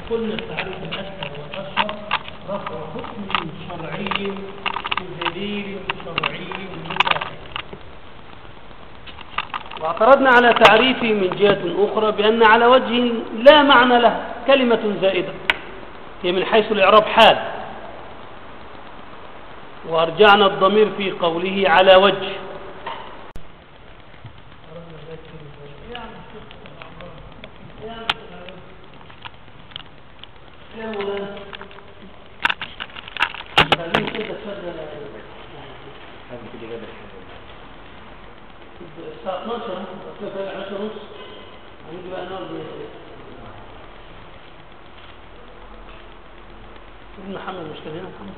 قلنا التعريف الأسهل والأشهر رفع حكم شرعي بدليل شرعي متاح واعترضنا على تعريفه من جهة أخرى بأن على وجه لا معنى له كلمة زائدة هي من حيث الإعراب حال وأرجعنا الضمير في قوله على وجه خليك كده تشغل الساعة 12 كفاية 10 ونص هنيجي بقى نقعد ابن محمد مش كان هنا محمد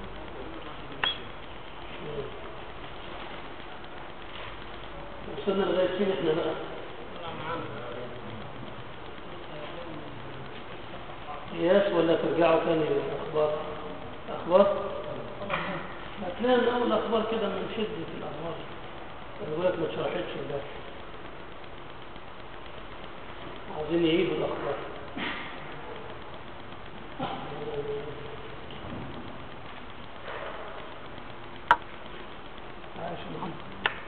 وصلنا لغاية فين احنا بقى قياس ولا ترجعوا تاني للأخبار أخبار هتلاقي من أول أخبار كده من شدة الأخبار أنا بقول لك ما اتشرحتش امبارح عاوزين يعيدوا الأخبار عايش يا محمد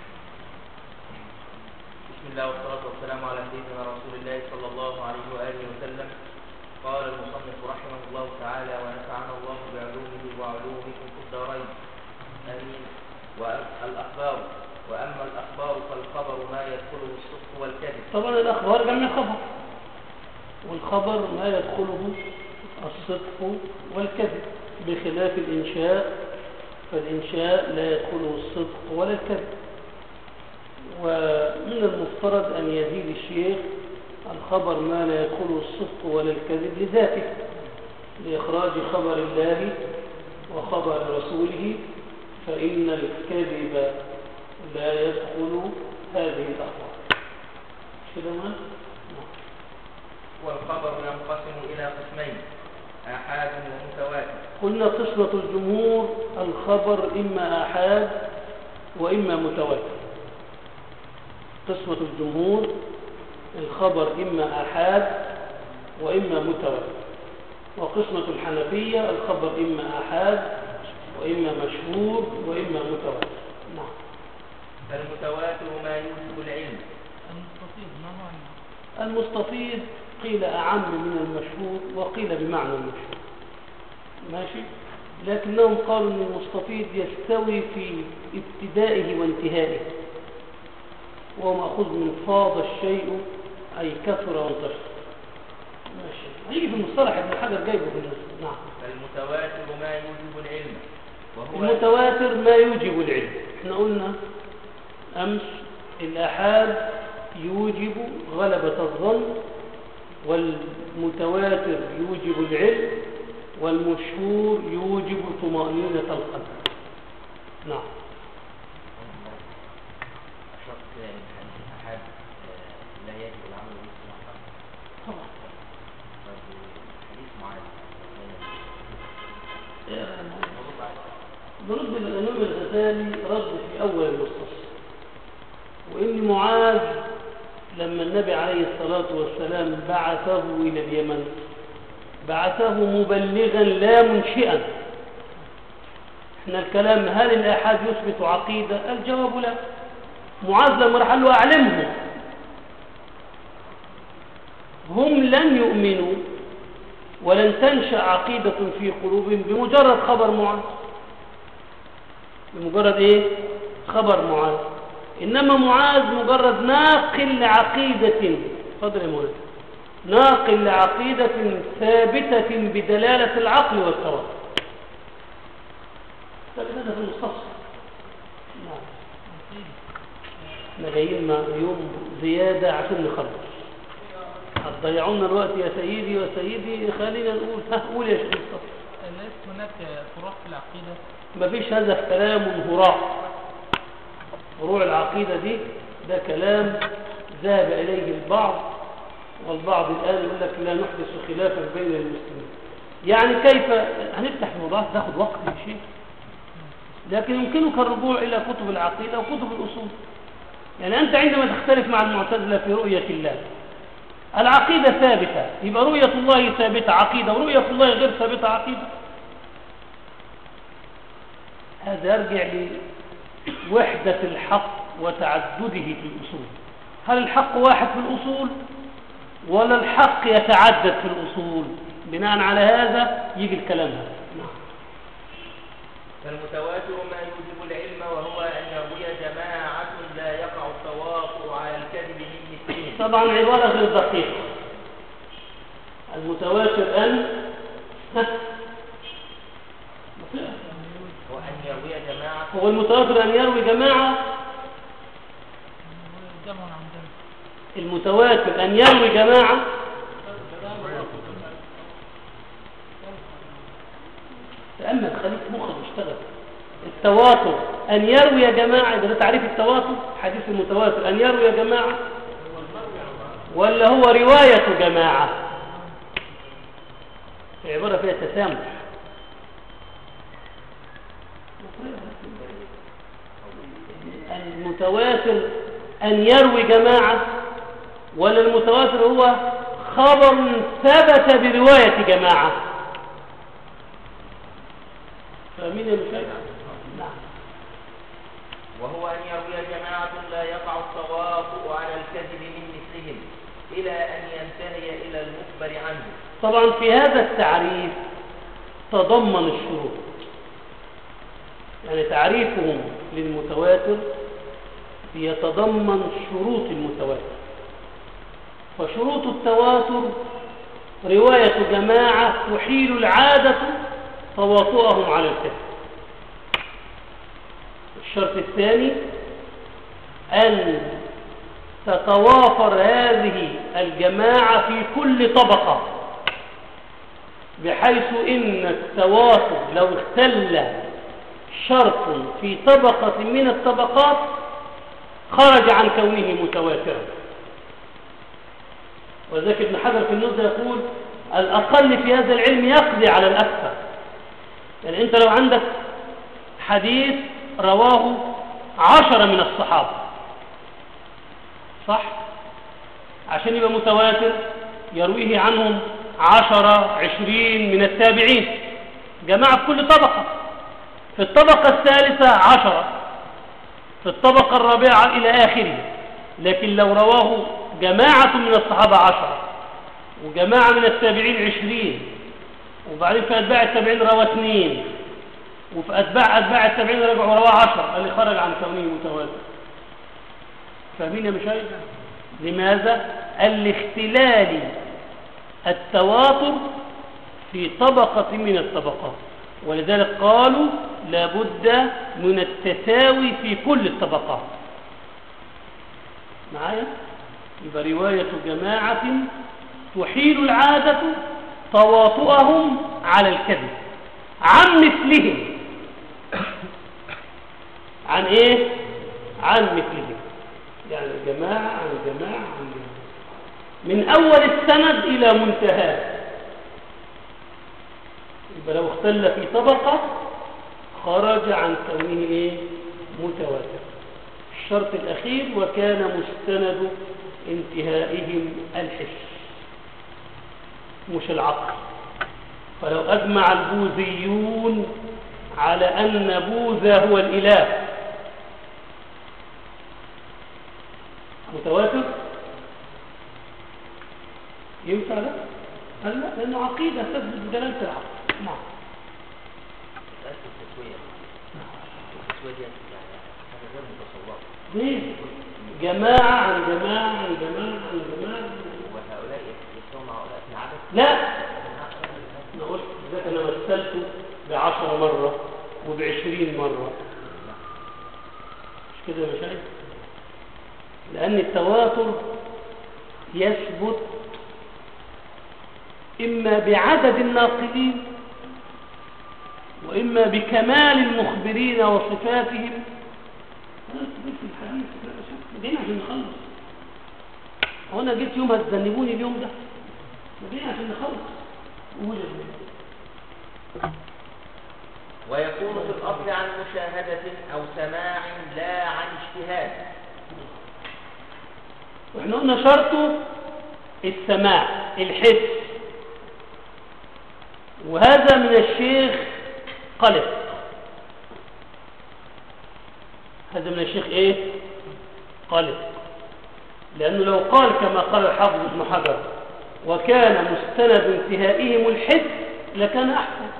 بسم الله والصلاة والسلام على سيدنا رسول الله صلى الله عليه وآله وسلم قال المصنف رحمه الله تعالى ونفعنا الله بعلومه وعلومكم في الدارين آمين والأخبار وأما الأخبار فالخبر ما يدخله الصدق والكذب طبعا الأخبار جمع خبر والخبر ما يدخله الصدق والكذب بخلاف الإنشاء فالإنشاء لا يدخله الصدق ولا الكذب ومن المفترض أن يزيد الشيخ الخبر ما لا يدخله الصدق ولا الكذب لذاته لإخراج خبر الله وخبر رسوله فإن الكذب لا يدخل هذه الأخبار كده ما؟ والخبر ينقسم إلى قسمين آحاد ومتواتر قلنا قسمة الجمهور الخبر إما آحاد وإما متواتر قسمة الجمهور الخبر إما آحاد وإما متواتر وقسمة الحنفية الخبر إما آحاد وإما مشهور وإما متواتر نعم فالمتواتر ما يوجب العلم المستطيل ما هو عنه المستفيض قيل أعم من المشهور وقيل بمعنى المشهور ماشي لكنهم قالوا أن المستفيض يستوي في ابتدائه وانتهائه وهو مأخوذ من فاض الشيء أي كثر وانتشر ماشي هيجي في المصطلح ابن حجر جايبه في النص نعم فالمتواتر ما يوجب العلم وهو المتواتر ما يوجب العلم احنا قلنا أمس الأحاد يوجب غلبة الظن والمتواتر يوجب العلم والمشهور يوجب طمأنينة القلب نعم أشرت إن حديث الأحاد آه، لا يجب العمل به صراحة طبعا حديث معاذ برد الإمام الغزالي رد في أول المستصف وإن معاذ لما النبي عليه الصلاة والسلام بعثه إلى اليمن بعثه مبلغا لا منشئا احنا الكلام هل الآحاد يثبت عقيدة الجواب لا معاذ لما راح قال له أعلمهم هم لن يؤمنوا ولن تنشأ عقيدة في قلوبهم بمجرد خبر معاذ بمجرد ايه خبر معاذ انما معاذ مجرد ناقل لعقيدة فضل يا مولانا ناقل لعقيدة ثابتة بدلالة العقل والتواتر هذا في المستصف نعم احنا جايين مع يوم زيادة عشان نخلص هتضيعونا الوقت يا سيدي وسيدي خلينا نقول ها قول يا شيخ مصطفى ليس هناك فروع في العقيدة مفيش هذا كلام هراء فروع العقيدة دي ده كلام ذهب إليه البعض والبعض الآن يقول لك لا نحدث خلافا بين المسلمين يعني كيف هنفتح موضوع تاخد وقت يا شيخ لكن يمكنك الرجوع إلى كتب العقيدة وكتب الأصول يعني أنت عندما تختلف مع المعتزلة في رؤية الله العقيدة ثابتة يبقى رؤية الله ثابتة عقيدة ورؤية الله غير ثابتة عقيدة هذا يرجع لوحدة الحق وتعدده في الأصول هل الحق واحد في الأصول ولا الحق يتعدد في الأصول بناء على هذا يجي الكلام هذا نعم. فالمتواتر ما يوجب العلم وهو أن يروي جماعة لا يقع التواطؤ على الكذب من مثلهم طبعا عبارة غير دقيقة المتواتر أن ها؟ وأن يروي جماعة هو المتواتر أن يروي جماعة جمع عن جمع المتواتر أن يروي جماعة تأمل خليك مخك اشتغل التواتر أن يروي جماعة إذا ده تعريف التواتر حديث المتواتر أن يروي جماعة ولا هو رواية جماعة عبارة فيها تسامح المتواتر أن يروي جماعة ولا المتواتر هو خبر ثبت برواية جماعة فاهمين يا مشايخ؟ نعم وهو أن يروي جماعة لا يقع التواطؤ على الكذب من مثلهم إلى أن ينتهي إلى المخبر عنه طبعا في هذا التعريف تضمن الشروط يعني تعريفهم للمتواتر يتضمن شروط المتواتر فشروط التواتر رواية جماعة تحيل العادة تواطؤهم على الكذب الشرط الثاني أن تتوافر هذه الجماعة في كل طبقة بحيث إن التواتر لو اختل شرط في طبقة من الطبقات خرج عن كونه متواترا وذلك ابن حجر في النزهة يقول الأقل في هذا العلم يقضي على الأكثر يعني أنت لو عندك حديث رواه عشرة من الصحابة صح عشان يبقى متواتر يرويه عنهم عشرة عشرين من التابعين جماعة في كل طبقة في الطبقة الثالثة عشرة في الطبقة الرابعة إلى آخره لكن لو رواه جماعة من الصحابة عشرة وجماعة من التابعين عشرين وبعدين في أتباع التابعين روى اثنين وفي أتباع أتباع التابعين رجعوا رواه عشرة اللي خرج عن كونه متواتر فاهمين يا مشايخ لماذا الاختلال التواتر في طبقة من الطبقات ولذلك قالوا لابد من التساوي في كل الطبقات معايا يبقى رواية جماعة تحيل العادة تواطؤهم على الكذب عن مثلهم عن ايه عن مثلهم يعني جماعة عن جماعة عن جماعة من أول السند إلى منتهاه يبقى لو اختل في طبقة خرج عن كونه ايه متواتر الشرط الأخير وكان مستند انتهائهم الحس مش العقل فلو أجمع البوذيون على أن بوذا هو الإله متواتر ينفع ده؟ قال لا لأنه عقيدة تثبت بدلالة العقل نعم مسألة التسوية التسوية دي يعني حاجة غير متصورة ليه؟ جماعة عن جماعة عن جماعة عن جماعة وهؤلاء يستوون مع هؤلاء في العدد لا أنا قلت ذاك أنا مثلته بعشرة مرة وبعشرين مرة مش كده يا مشايخ لأن التواتر يثبت إما بعدد الناقلين وإما بكمال المخبرين وصفاتهم لا تقول في الحديث لا أشوف جايين عشان نخلص هو أنا جيت يوم هتذنبوني اليوم ده جايين عشان نخلص قول يا ابني. ويكون في الأصل عن مشاهدة أو سماع لا عن اجتهاد واحنا قلنا شرطه السماع الحس وهذا من الشيخ قلق هذا من الشيخ ايه قلق لأنه لو قال كما قال الحافظ ابن حجر وكان مستند انتهائهم الحس لكان أحسن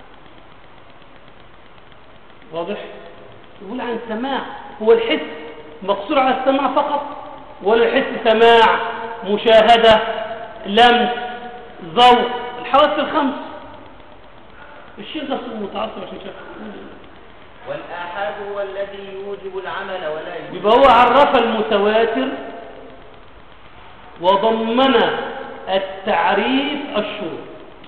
واضح يقول عن سماع هو الحس مقصور على السماع فقط ولا الحس سماع مشاهدة لمس ذوق الحواس الخمس الشيخ أصلا متعصب عشان شاف والآحاد هو الذي يوجب العمل ولا يوجب يبقى هو عرف المتواتر وضمن التعريف الشروط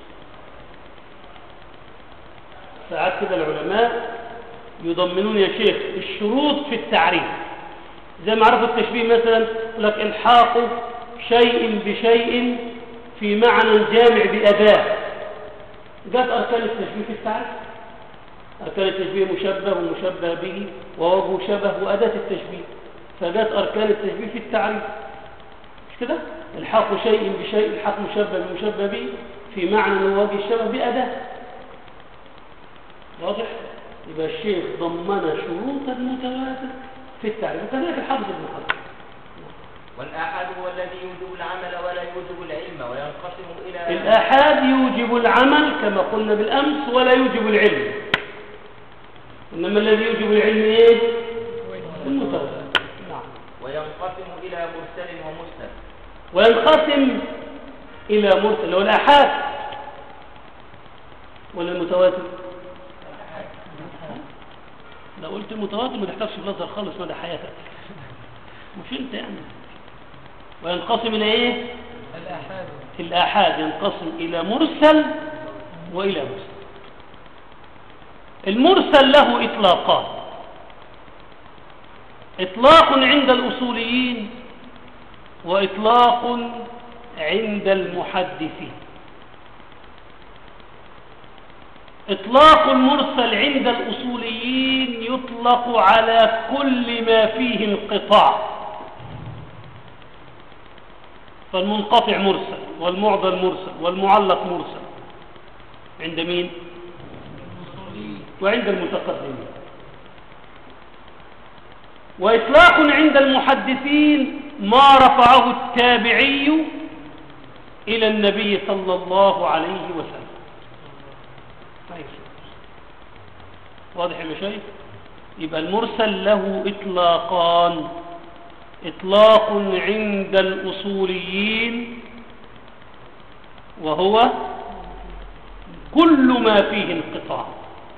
ساعات كده العلماء يضمنون يا شيخ الشروط في التعريف زي ما عرفوا التشبيه مثلا يقول لك الحاق شيء بشيء في معنى جامع بأداة جت أركان التشبيه في التعريف أركان التشبيه مشبه ومشبه به ووجه شبه وأداة التشبيه فجت أركان التشبيه في التعريف مش كده الحاق شيء بشيء الحاق مشبه بمشبه به في معنى ووجه الشبه بأداة واضح يبقى الشيخ ضمن شروط المتواتر في التعريف وكذلك الحافظ ابن حجر والآحاد هو الذي يوجب العمل ولا يوجب العلم وينقسم إلى الآحاد يوجب العمل كما قلنا بالأمس ولا يوجب العلم إنما الذي يوجب العلم إيه؟ المتواتر نعم وينقسم إلى مرسل ومسند وينقسم إلى مرسل اللي هو الآحاد ولا المتواتر لو قلت المتواتر ما تحتاجش في الازهر خالص مدى حياتك مش انت يعني وينقسم الى ايه الآحاد الآحاد ينقسم إلى مرسل وإلى مرسل المرسل له إطلاقان إطلاق عند الأصوليين وإطلاق عند المحدثين إطلاق المرسل عند الأصوليين يطلق على كل ما فيه انقطاع فالمنقطع مرسل والمعضل مرسل والمعلق مرسل عند مين وعند المتقدمين وإطلاق عند المحدثين ما رفعه التابعي إلى النبي صلى الله عليه وسلم طيب. واضح يا مشايخ يبقى المرسل له إطلاقان إطلاق عند الأصوليين وهو كل ما فيه انقطاع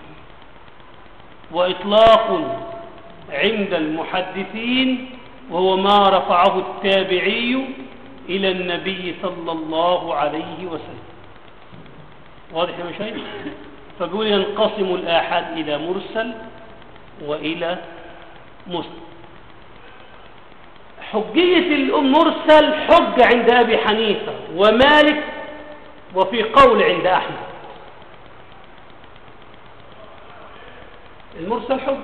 وإطلاق عند المحدثين وهو ما رفعه التابعي إلى النبي صلى الله عليه وسلم واضح يا مشايخ فبيقول ينقسم الآحاد إلى مرسل وإلى مسلم حجية المرسل حجة عند أبي حنيفة ومالك وفي قول عند أحمد المرسل حج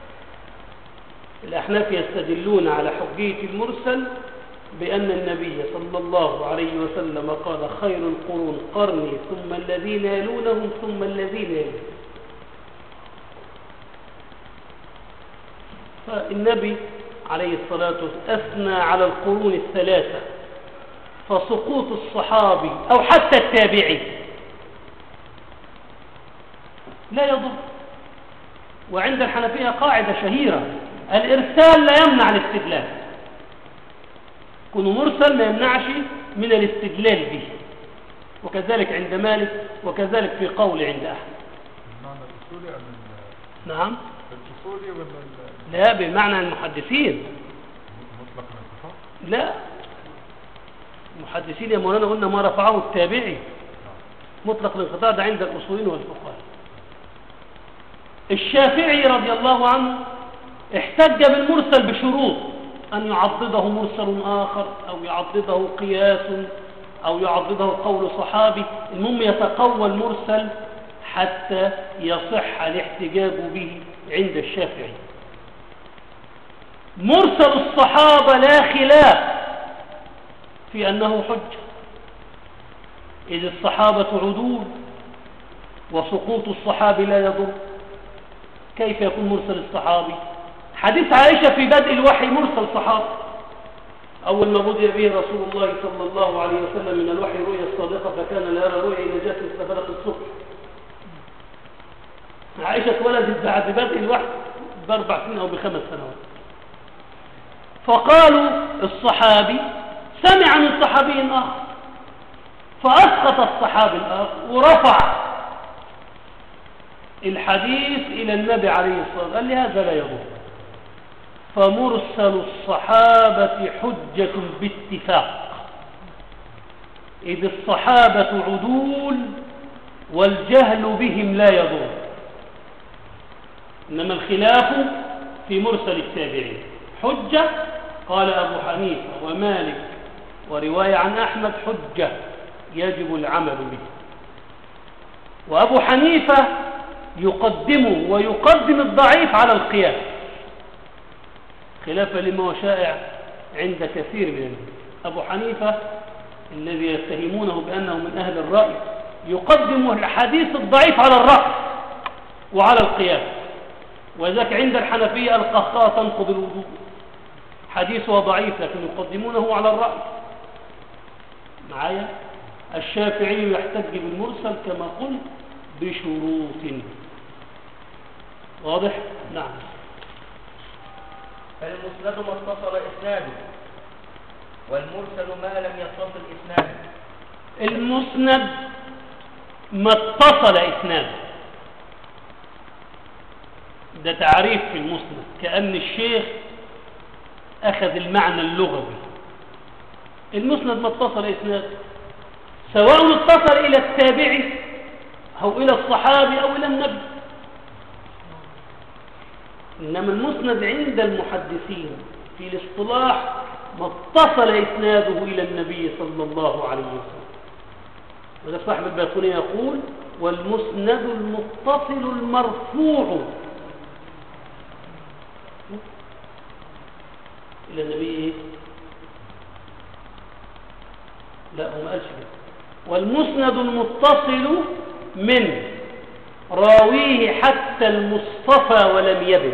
الأحناف يستدلون على حجية المرسل بأن النبي صلى الله عليه وسلم قال خير القرون قرني ثم الذين يلونهم ثم الذين يلونهم فالنبي عليه الصلاة والسلام أثنى على القرون الثلاثة فسقوط الصحابي أو حتى التابعي لا يضر وعند الحنفية قاعدة شهيرة الإرسال لا يمنع الاستدلال كونه مرسل ما يمنعش من الاستدلال به وكذلك عند مالك وكذلك في قول عند أحمد المعنى الأصولي أم ال- نعم الأصولي ولا ال- لا بمعنى المحدثين مطلق الانتفاع؟ لا المحدثين يا مولانا قلنا ما رفعه التابعي مطلق الانقطاع ده عند الأصولين والفقهاء الشافعي رضي الله عنه احتج بالمرسل بشروط أن يعضده مرسل آخر أو يعضده قياس أو يعضده قول صحابي المهم يتقوى المرسل حتى يصح الاحتجاج به عند الشافعي مرسل الصحابة لا خلاف في أنه حجة إذ الصحابة عدول وسقوط الصحابي لا يضر كيف يكون مرسل الصحابي حديث عائشة في بدء الوحي مرسل صحابي أول ما بدأ به رسول الله صلى الله عليه وسلم من الوحي رؤيا الصادقة فكان لا يرى رؤيا إلى جاءت استفرق الصبح عائشة اتولدت بعد بدء الوحي بأربع سنين أو بخمس سنوات فقالوا الصحابي سمع من صحابي آخر فأسقط الصحابي الآخر ورفع الحديث إلى النبي عليه الصلاة والسلام قال لي هذا لا يضر فمرسل الصحابة حجة باتفاق إذ الصحابة عدول والجهل بهم لا يضر إنما الخلاف في مرسل التابعين حجة قال أبو حنيفة ومالك ورواية عن أحمد حجة يجب العمل به وأبو حنيفة يقدمه ويقدم الضعيف على القياس خلافا لما هو شائع عند كثير من الناس أبو حنيفة الذي يتهمونه بأنه من أهل الرأي يقدم الحديث الضعيف على الرأي وعلى القياس وذاك عند الحنفية القهقاء تنقض الوضوء حديثها ضعيف لكن يقدمونه على الرأي معايا الشافعي يحتج بالمرسل كما قلت بشروط واضح نعم فالمسند ما اتصل إسناده والمرسل ما لم يتصل إسناده المسند ما اتصل إسناده ده تعريف في المسند كأن الشيخ أخذ المعنى اللغوي المسند ما اتصل إسناده سواء اتصل إلى التابعي أو إلى الصحابي أو إلى النبي إنما المسند عند المحدثين في الاصطلاح ما اتصل إسناده إلى النبي صلى الله عليه وسلم وده صاحب البيقوني يقول والمسند المتصل المرفوع إلى النبي إيه؟ لا هو ما قالش كده والمسند المتصل من راويه حتى المصطفى ولم يبد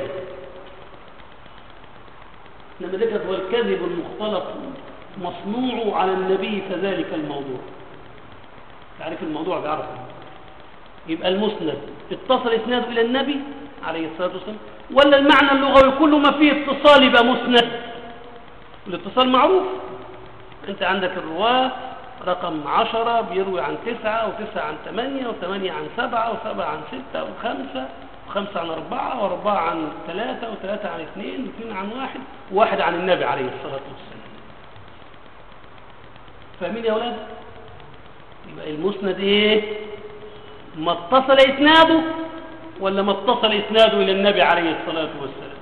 لما ذكرت والكذب المختلط مصنوع على النبي فذلك الموضوع تعرف الموضوع بعرف يبقى المسند اتصل اسناده الى النبي عليه الصلاه والسلام ولا المعنى اللغوي كل ما فيه اتصال يبقى مسند الاتصال معروف انت عندك الرواه رقم عشرة بيروي عن تسعة أو تسعة عن ثمانية وثمانية عن سبعة وسبعة عن ستة وخمسة وخمسة عن أربعة وأربعة عن ثلاثة وثلاثة عن اثنين واثنين عن واحد وواحد عن النبي عليه الصلاة والسلام فاهمين يا أولاد؟ يبقى المسند إيه؟ ما اتصل إسناده ولا ما اتصل إسناده إلى النبي عليه الصلاة والسلام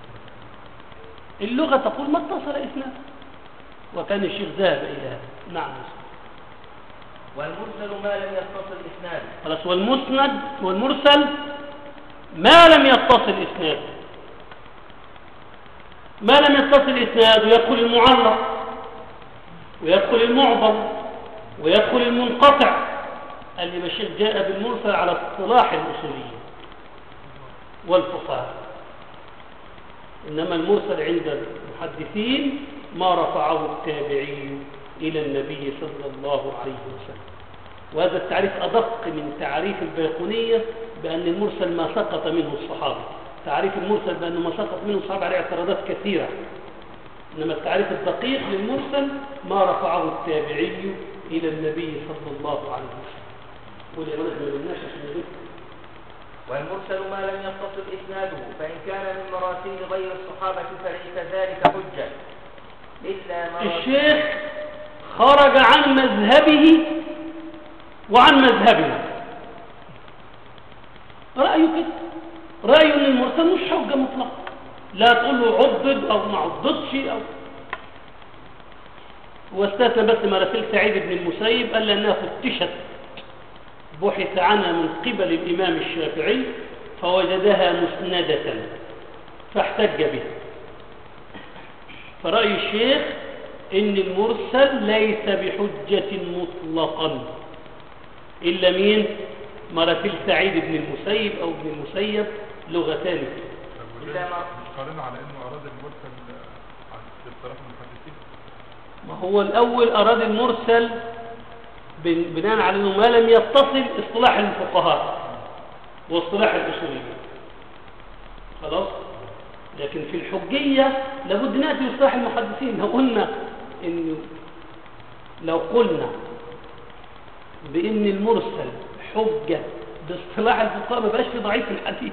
اللغة تقول ما اتصل إسناده وكان الشيخ ذهب إلى هذا نعم والمرسل ما لم يتصل إسناده خلاص والمسند والمرسل ما لم يتصل إسناده ما لم يتصل إسناده يدخل المعلق ويدخل المعظم ويدخل المنقطع قال لي الشيخ جاء بالمرسل على اصطلاح الأصوليين والفقهاء إنما المرسل عند المحدثين ما رفعه التابعي إلى النبي صلى الله عليه وسلم وهذا التعريف أدق من تعريف البيقونية بأن المرسل ما سقط منه الصحابة تعريف المرسل بأنه ما سقط منه الصحابة عليه اعتراضات كثيرة إنما التعريف الدقيق للمرسل ما رفعه التابعي إلى النبي صلى الله عليه وسلم ولي أولا ما قلناش عشان نذكر والمرسل ما لم يتصل إسناده فإن كان من مراسيل غير الصحابة فليس ذلك حجة إلا مراسيل الشيخ خرج عن مذهبه وعن مذهبنا رأيه كده رأيه ان المرسل مش حجة مطلقة لا تقول له عضد او ما عضدش او واستثنى بس مراسيل سعيد بن المسيب قال لأنها فتشت بحث عنها من قبل الإمام الشافعي فوجدها مسندة فاحتج بها فرأي الشيخ ان المرسل ليس بحجة مطلقا الا مين مرتل سعيد بن المسيب او ابن المسيب لغتان فيه. طب وليه إلا ما- مش قارنها على انه اراد المرسل آه، عن اصطلاح المحدثين ما هو الأول أراد المرسل بن- بناء على أنه ما لم يتصل اصطلاح الفقهاء واصطلاح الأصوليين خلاص لكن في الحجية لابد نأتي باصطلاح المحدثين لو قلنا إنه لو قلنا بأن المرسل حجة باصطلاح الفقهاء ما بقاش في ضعيف في الحديث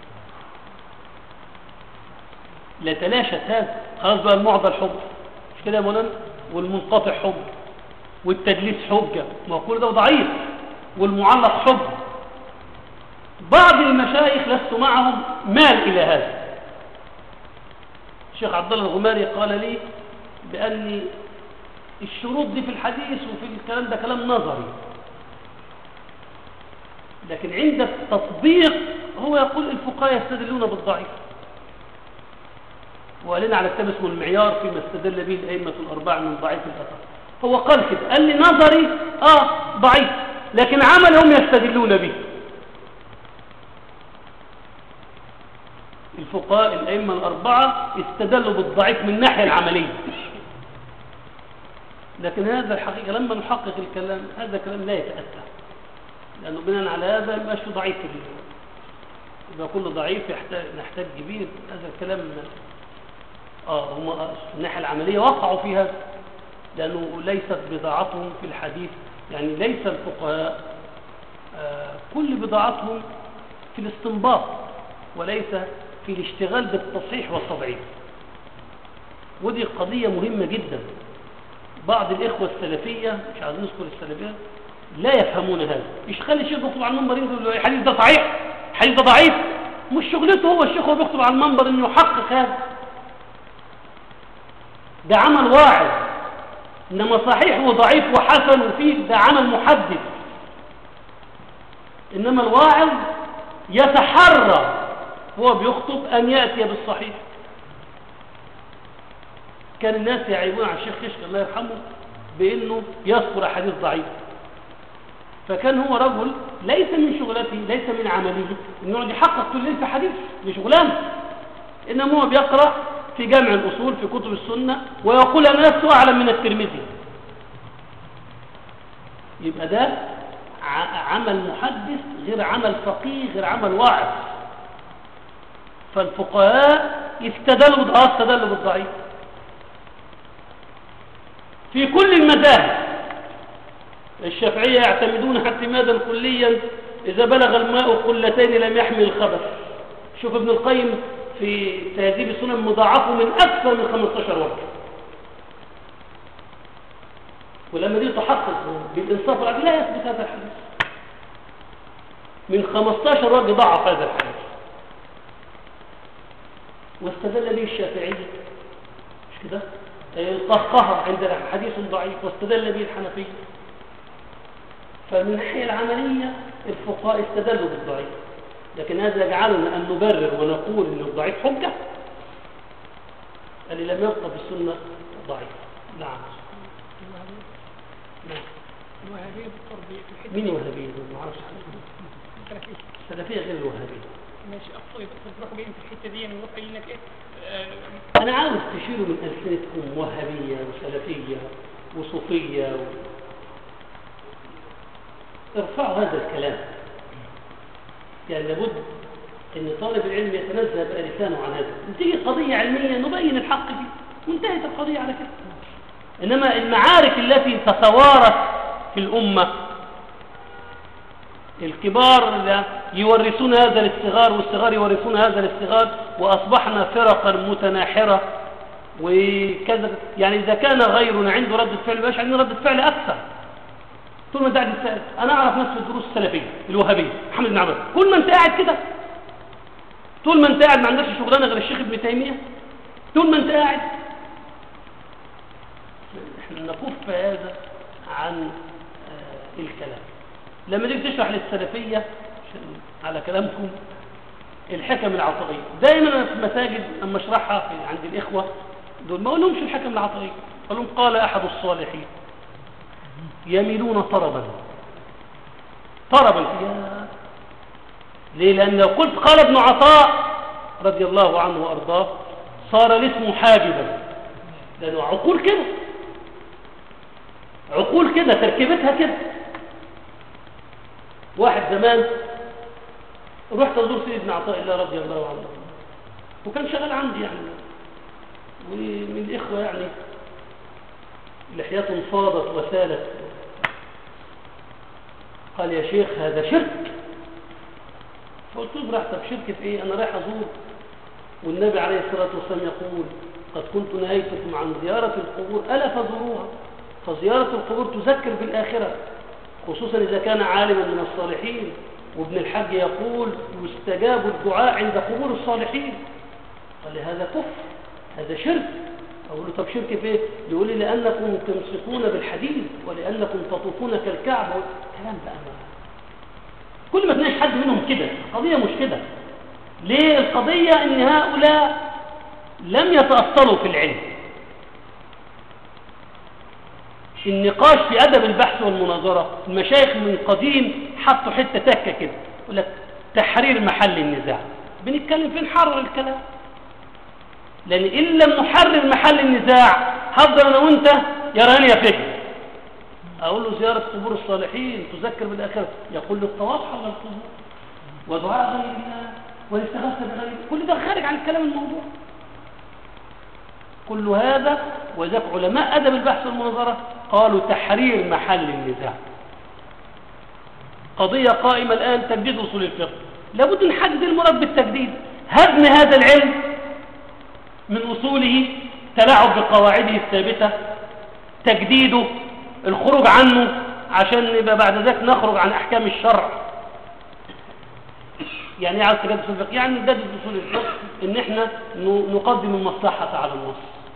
لتلاشت هذا خلاص بقى المعضل حجة مش كده يا مولانا والمنقطع حجة والتدليس حجة ما هو كل ده ضعيف والمعلق حجة بعض المشايخ لست معهم مال إلى هذا الشيخ عبد الله الغماري قال لي بأن الشروط دي في الحديث وفي الكلام ده كلام نظري لكن عند التطبيق هو يقول الفقهاء يستدلون بالضعيف وقالنا على كتاب اسمه المعيار فيما استدل به الأئمة الأربعة من ضعيف الأثر هو قال كده قال لي نظري آه ضعيف لكن عملهم يستدلون به الفقهاء الأئمة الأربعة استدلوا بالضعيف من الناحية العملية لكن هذا الحقيقة لما نحقق الكلام هذا كلام لا يتأتى لأنه بناء على هذا ما في ضعيف في ال- يبقى كل ضعيف يحتاج نحتاج كبير هذا الكلام اه هم في الناحية العملية وقعوا في هذا لأنه ليست بضاعتهم في الحديث يعني ليس الفقهاء آه كل بضاعتهم في الاستنباط وليس في الاشتغال بالتصحيح والتضعيف ودي قضية مهمة جدا بعض الإخوة السلفية مش عايزين نذكر السلفية لا يفهمون هذا مش خلي الشيخ يخطب على المنبر يقول له الحديث ده صحيح الحديث ده ضعيف مش شغلته هو الشيخ هو بيخطب على المنبر انه يحقق هذا ده عمل واعظ انما صحيح وضعيف وحسن وفيه ده عمل محدث انما الواعظ يتحرى هو بيخطب ان ياتي بالصحيح كان الناس يعيبون على الشيخ كشك الله يرحمه بانه يذكر احاديث ضعيفه فكان هو رجل ليس من شغلته ليس من عمله انه يقعد يحقق كل ليل في حديث دي شغلانه انما هو بيقرا في جامع الاصول في كتب السنه ويقول انا لست اعلم من الترمذي يبقى ده ع- عمل محدث غير عمل فقيه غير عمل واعظ فالفقهاء استدلوا بض- اه استدلوا بالضعيف في كل المذاهب الشافعية يعتمدون اعتمادا كليا إذا بلغ الماء قلتين لم يحمل الخبث شوف ابن القيم في تهذيب السنن مضاعفه من أكثر من 15 وجه ولما دي تحقق بالإنصاف والعدل لا يثبت هذا الحديث من 15 وجه ضعف هذا الحديث واستدل به الشافعية مش كده القهقهة عند حديث ضعيف واستدل به الحنفية فمن الناحية العملية الفقهاء استدلوا بالضعيف لكن هذا يجعلنا أن نبرر ونقول أن الضعيف حجة اللي لم يبقى في السنة ضعيف نعم نعم الوهابية بالقرب في الحتة مين الوهابية دول؟ ما اعرفش حاجة. السلفية السلفية غير الوهابية ماشي أفضل بس تروحوا جايين في الحتة دي نروح قايلين لك إيه آه، أنا عاوز تشيروا من ألسنتكم وهابية وسلفية وصوفية و... ارفعوا هذا الكلام يعني لابد أن طالب العلم يتنزه بقى لسانه عن هذا تيجي قضية علمية نبين الحق فيه وانتهت القضية على كده إنما المعارك التي تتوارث في الأمة الكبار اللي يورثون هذا للصغار والصغار يورثون هذا للصغار وأصبحنا فرقا متناحرة وكذا يعني إذا كان غيرنا عنده ردة فعل باش عندنا ردة فعل أكثر طول ما انت قاعد تسأل أنا أعرف ناس في الدروس السلفية الوهابية محمد بن عبد كل ما أنت قاعد كده طول ما أنت قاعد ما عندكش شغلانة غير الشيخ ابن تيمية طول ما أنت قاعد احنا نكف هذا عن آه، الكلام لما تيجي تشرح للسلفية عشان على كلامكم الحكم العطائية دائما أنا في المساجد لما اشرحها في عند الإخوة دول ما اقول لهمش الحكم العطائية قال لهم قال أحد الصالحين يميلون طربا طربا يا ليه لأن لو قلت قال ابن عطاء رضي الله عنه وأرضاه صار الاسم حاجبا لأنه عقول كده عقول كده تركيبتها كده واحد زمان رحت ازور سيدنا عطاء الله رضي الله عنه وكان شغال عندي يعني ومن الاخوه يعني لحية فاضت وسالت قال يا شيخ هذا شرك فقلت له راح طب شركة ايه انا رايح ازور والنبي عليه الصلاة والسلام يقول قد كنت نهيتكم عن زيارة القبور ألا فزوروها فزيارة القبور تذكر بالآخرة خصوصا إذا كان عالما من الصالحين وابن الحج يقول يستجاب الدعاء عند قبور الصالحين قال لي هذا كفر هذا شرك أقول له طب شرك في ايه؟ يقول لي لأنكم تمسكون بالحديد ولأنكم تطوفون كالكعبة كلام بقى ما كل ما تلاقي حد منهم كده القضية مش كده ليه القضية ان هؤلاء لم يتأصلوا في العلم النقاش في أدب البحث والمناظرة المشايخ من قديم حطوا حتة تكة كده يقول لك تحرير محل النزاع بنتكلم فين حرر الكلام لأن إن لم نحرر محل النزاع هفضل أنا وأنت يا رهان يا فكر أقول له زيارة قبور الصالحين تذكر بالآخرة يقول له الطواف حول القبور ودعاء غير الله والاستغاثة بغير كل ده خارج عن الكلام الموضوع كل هذا وذاك علماء أدب البحث والمناظرة قالوا تحرير محل النزاع قضية قائمة الآن تجديد أصول الفقه لابد نحدد المراد بالتجديد هدم هذا العلم من أصوله تلاعب بقواعده الثابتة تجديده الخروج عنه عشان نبقى بعد ذلك نخرج عن أحكام الشرع يعني ايه عاوز تجدد أصول الفقه يعني نجدد أصول الفقه إن إحنا نقدم المصلحة على النص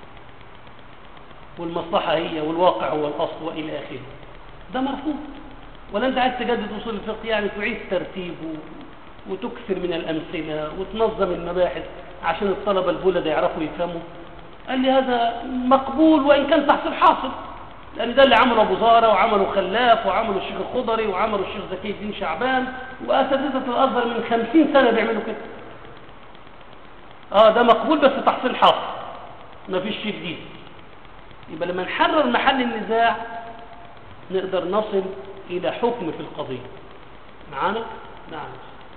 والمصلحة هي والواقع هو الأصل وإلى آخره ده مرفوض ولا أنت عايز تجدد أصول الفقه يعني تعيد ترتيبه وتكثر من الأمثلة وتنظم المباحث عشان الطلبة البلد يعرفوا يفهموا قال لي هذا مقبول وإن كان تحصيل حاصل لأن ده اللي عمله أبو زارة وعمله خلاف وعمله الشيخ الخضري وعمله الشيخ زكي الدين شعبان وأساتذة الأزهر من خمسين سنة بيعملوا كده اه ده مقبول بس تحصيل حاصل مفيش شيء جديد يبقى لما نحرر محل النزاع نقدر نصل إلى حكم في القضية معانا؟ نعم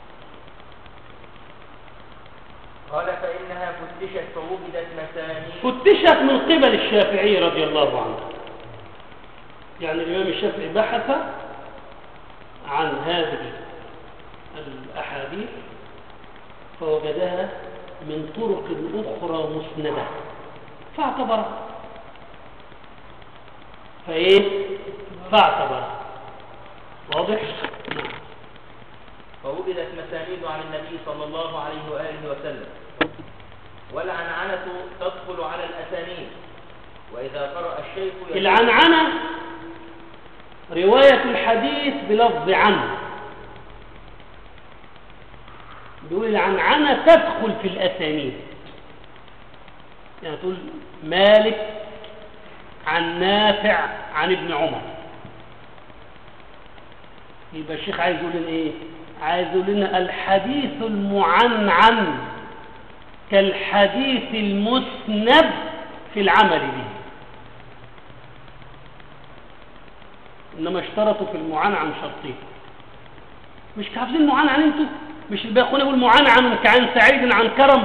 قال فإنها فتشت فوجدت مسانيد فتشت من قبل الشافعي رضي الله عنه يعني الإمام الشافعي بحث عن هذه الأحاديث فوجدها من طرق أخرى مسندة فاعتبرها فإيه فاعتبرها واضح نعم فوجدت مسانيد عن النبي صلى الله عليه وآله وسلم والعنعنة تدخل على الأسانيد وإذا قرأ الشيخ يقول- العنعنة رواية الحديث بلفظ عن بيقول العنعنة تدخل في الأسانيد يعني تقول مالك عن نافع عن ابن عمر يبقى الشيخ عايز يقول لنا ايه عايز يقول لنا الحديث المعنعن كالحديث المسند في العمل به انما اشترطوا في المعنعن شرطين مش حافظين المعنعن انتوا مش الباقون يقول معنعن كعن سعيد عن كرم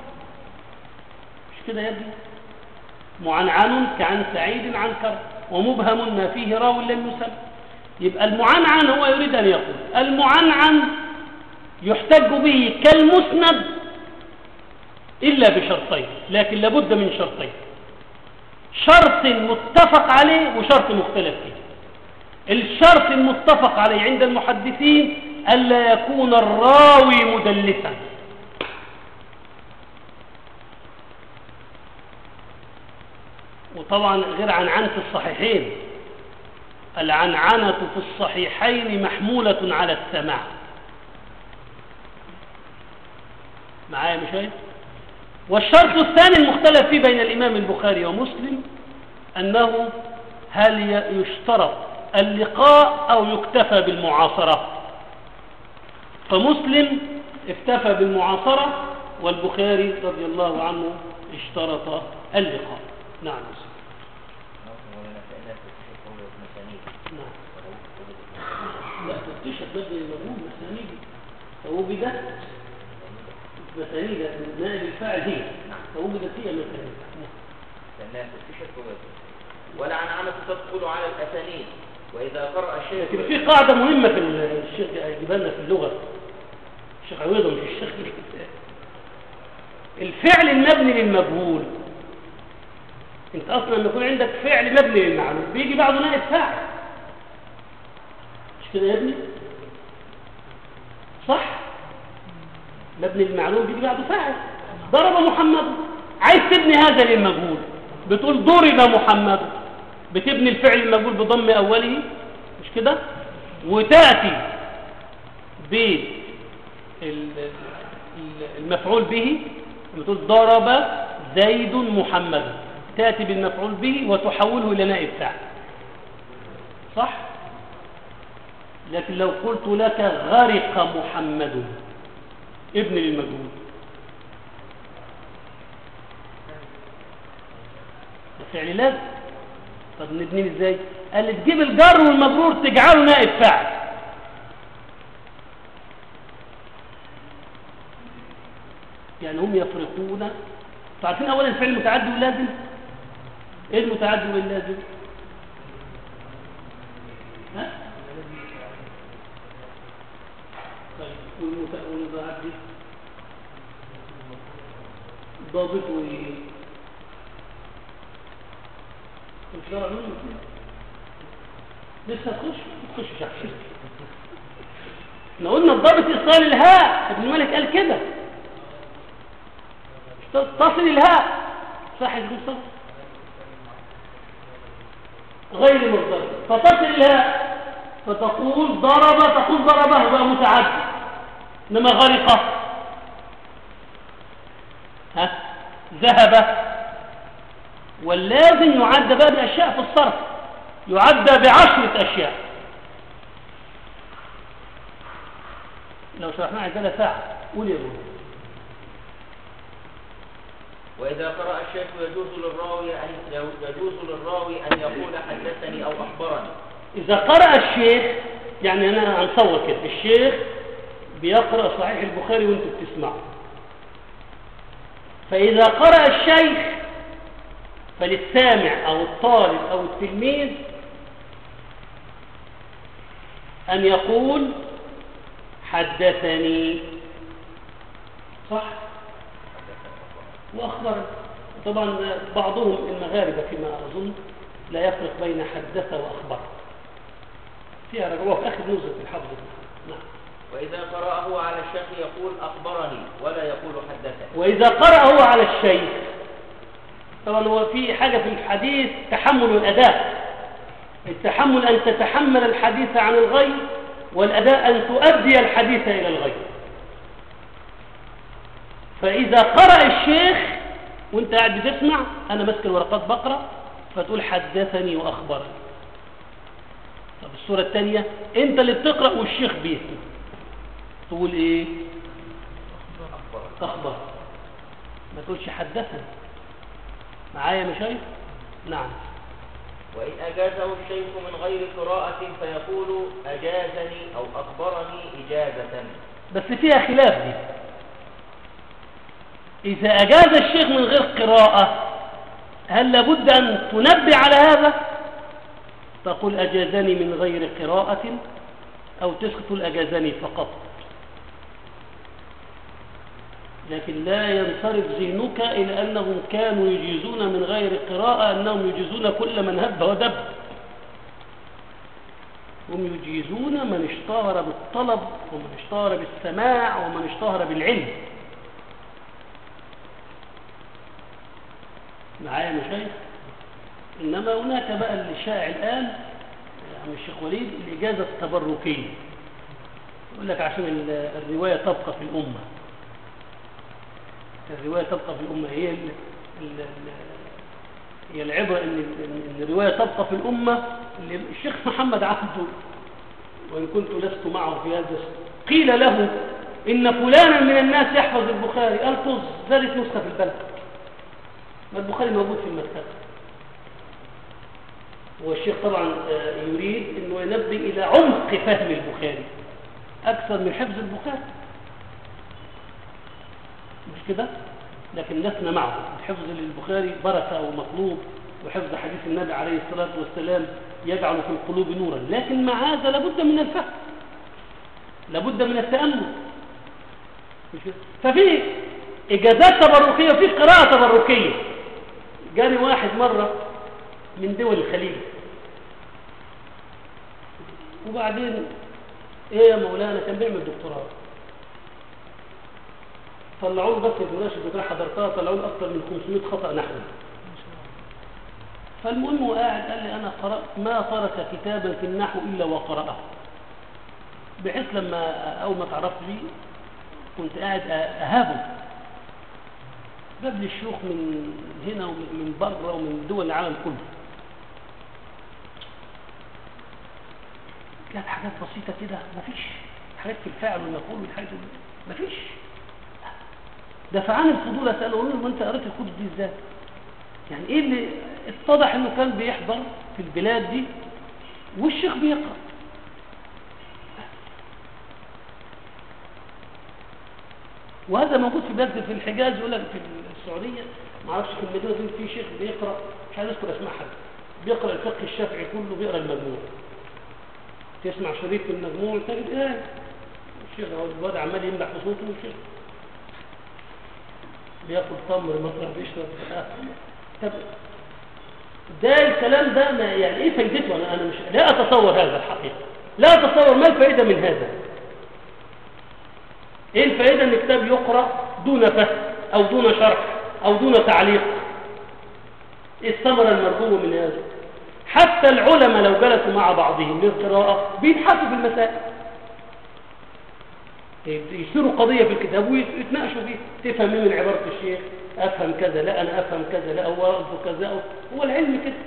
مش كده يا ابني معنعن كعن سعيد عن كرم ومبهم ما فيه راو لم يسم يبقى المعنعن هو يريد ان يقول المعنعن يحتج به كالمسند الا بشرطين لكن لابد من شرطين شرط متفق عليه وشرط مختلف فيه الشرط المتفق عليه عند المحدثين ألا يكون الراوي مدلسا وطبعا غير عنعنة الصحيحين العنعنة في الصحيحين محمولة على السماع معايا مش هاي والشرط الثاني المختلف فيه بين الإمام البخاري ومسلم أنه هل ي- يشترط اللقاء أو يكتفى بالمعاصرة فمسلم اكتفى بالمعاصرة والبخاري رضي الله عنه اشترط اللقاء نعم يا سيدي. مولانا فإنها تستحق قول ابن سنيد نعم ولو وجد لا تكتشف بدل المجهول مسانيد فوجدت مسانيد نائب الفاعل هي فوجدت هي مسانيد فإنها تستحق قول ابن سنيد والعنعنة تدخل على الأسانيد وإذا قرأ الشيخ لكن في قاعدة مهمة في الشيخ يجيبها لنا في اللغة الشيخ عويضة مش الشيخ الفعل المبني للمجهول انت اصلا لما يكون عندك فعل مبني للمعلوم بيجي بعده نائب فاعل مش كده يا ابني صح مبني للمعلوم بيجي بعده فاعل ضرب محمد عايز تبني هذا للمجهول بتقول ضرب محمد بتبني الفعل المجهول بضم اوله مش كده وتاتي ب المفعول به بتقول ضرب زيد محمد تاتي بالمفعول به وتحوله الى نائب فاعل صح لكن لو قلت لك غرق محمد ابن للمجهول ده فعل لازم طب نبنيه ازاي قال لي تجيب الجر والمجرور تجعله نائب فاعل يعني هم يفرقون تعرفين اولا الفعل المتعدي واللازم ايه المتعدي واللازم ها طيب والمت- والمتعدي ضابط وايه مش دار علوم لسه تخش تخش شخص احنا قلنا الضابط ايصال الهاء ابن مالك قال كده تصل الهاء صح يا مصطفى غير مرتبط فتصل الهاء فتقول ضرب تقول ضربه بقى متعدي انما غرق ها ذهب واللازم يعد بقى باشياء في الصرف يعد بعشرة اشياء لو شرحناها عندنا ساعة قول يا ابو وإذا قرأ الشيخ يجوز للراوي أن يجوز للراوي أن يقول حدثني أو أخبرني إذا قرأ الشيخ يعني أنا هنصور كده الشيخ بيقرأ صحيح البخاري وانتوا بتسمعوا فإذا قرأ الشيخ فللسامع أو الطالب أو التلميذ أن يقول حدثني صح وأخبر طبعا بعضهم المغاربة فيما أظن لا يفرق بين حدث وأخبر فيها رجوع في آخر نزل في الحفظ نعم وإذا قرأه على الشيخ يقول أخبرني ولا يقول حدثني وإذا قرأه على الشيخ طبعا هو في حاجة في الحديث تحمل الأداء التحمل أن تتحمل الحديث عن الغير والأداء أن تؤدي الحديث إلى الغير فإذا قرأ الشيخ وانت قاعد بتسمع أنا ماسك الورقات بقرأ فتقول حدثني وأخبرني طب الصورة الثانية انت اللي بتقرأ والشيخ بيسمع تقول ايه تخبر ما تقولش حدثني معايا يا مشايخ نعم وإن أجازه الشيخ من غير قراءة فيقول أجازني أو أخبرني إجازة بس فيها خلاف دي إذا أجاز الشيخ من غير قراءة هل لابد أن تنبه على هذا تقول أجازني من غير قراءة أو تسكت أجازني فقط لكن لا ينصرف ذهنك إلى أنهم كانوا يجيزون من غير قراءة أنهم يجيزون كل من هب ودب هم يجيزون من اشتهر بالطلب ومن اشتهر بالسماع ومن اشتهر بالعلم معايا يا مشايخ إنما هناك بقى اللي شائع الآن يا عم الشيخ وليد الإجازة التبركية يقول لك عشان ال- الرواية تبقى في الأمة الرواية تبقى في الأمة هي ال ال ال هي العبرة إن إن الرواية تبقى في الأمة اللي الشيخ محمد عبده وإن كنت لست معه في هذا قيل له إن فلانا من الناس يحفظ البخاري قال طز زادت نسخة في البلد ما البخاري موجود في المكتبة والشيخ طبعا آه، يريد أنه ينبه إلى عمق فهم البخاري أكثر من حفظ البخاري مش كده لكن لسنا معه حفظ البخاري بركة ومطلوب وحفظ حديث النبي عليه الصلاة والسلام يجعل في القلوب نورا لكن مع هذا لابد من الفهم لابد من التأمل مش كده؟ ففي إجازات تبركية وفي قراءة تبركية جاني واحد مرة من دول الخليج وبعدين ايه يا مولانا كان بيعمل دكتوراه طلعوا له بس الفراش الدكتوراه حضرتها طلعوا له اكثر من 500 خطأ نحوي فالمهم هو قاعد قال لي انا قرأت ما ترك كتابا في النحو الا وقرأه بحيث لما اول ما تعرفت بيه كنت قاعد اهابه جاب لي الشيوخ من هنا ومن بره ومن دول العالم كله كانت حاجات بسيطة كده مفيش حاجات في الفعل والمفعول والحاجات دي مفيش دفعان الفضول اساله اقول له انت قريت الكتب دي ازاي؟ يعني ايه اللي اتضح انه كان بيحضر في البلاد دي والشيخ بيقرا وهذا موجود في بلاد في الحجاز يقول لك في السعوديه ما اعرفش في المدينه دي في شيخ بيقرا مش عايز اذكر اسماء حد بيقرا الفقه الشافعي كله بيقرا المجموع تسمع شريط في المجموع تجد ايه الشيخ هو الواد عمال ينبح في صوته والشيخ بياكل تمر مطرح بيشرب آه. طب ده الكلام ده ما يعني ايه فايدته انا انا مش لا اتصور هذا الحقيقه لا اتصور ما الفائده من هذا ايه الفائده ان كتاب يقرا دون فهم او دون شرح او دون تعليق ايه الثمره المرجوه من هذا حتى العلماء لو جلسوا مع بعضهم للقراءه بيبحثوا في المسائل يشتروا قضية في الكتاب ويتناقشوا فيه تفهم ايه من عبارة الشيخ افهم كذا لا انا افهم كذا لا هو قصده كذا هو العلم كده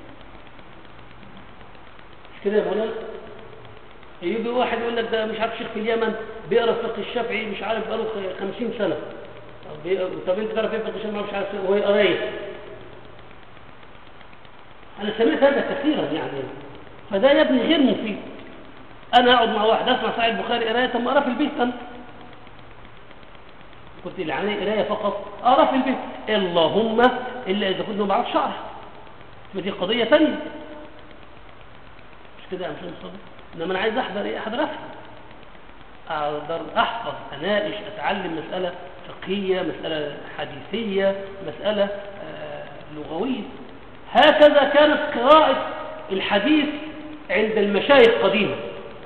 مش كده يا مولانا يجي واحد يقول لك ده مش عارف شيخ في اليمن بيقرا فقه الشافعي مش عارف بقاله 50 سنة طب, بي... طب انت تعرف ايه فقه الشافعي مش عارف وهي قرايه انا سمعت هذا كثيرا يعني فده يا ابني غير مفيد انا اقعد مع واحد اسمع صحيح البخاري قرايه طب ما اقرا في البيت انا كنت اللي عليه قرايه فقط اقرا في البيت اللهم الا اذا كنت ما بعرفش شرح دي قضيه ثانيه مش كده يا مش مصطفى انما انا عايز احضر ايه احضر افهم اقدر احفظ اناقش اتعلم مساله فقهيه مساله حديثيه مساله آه لغويه هكذا كانت قراءه الحديث عند المشايخ قديما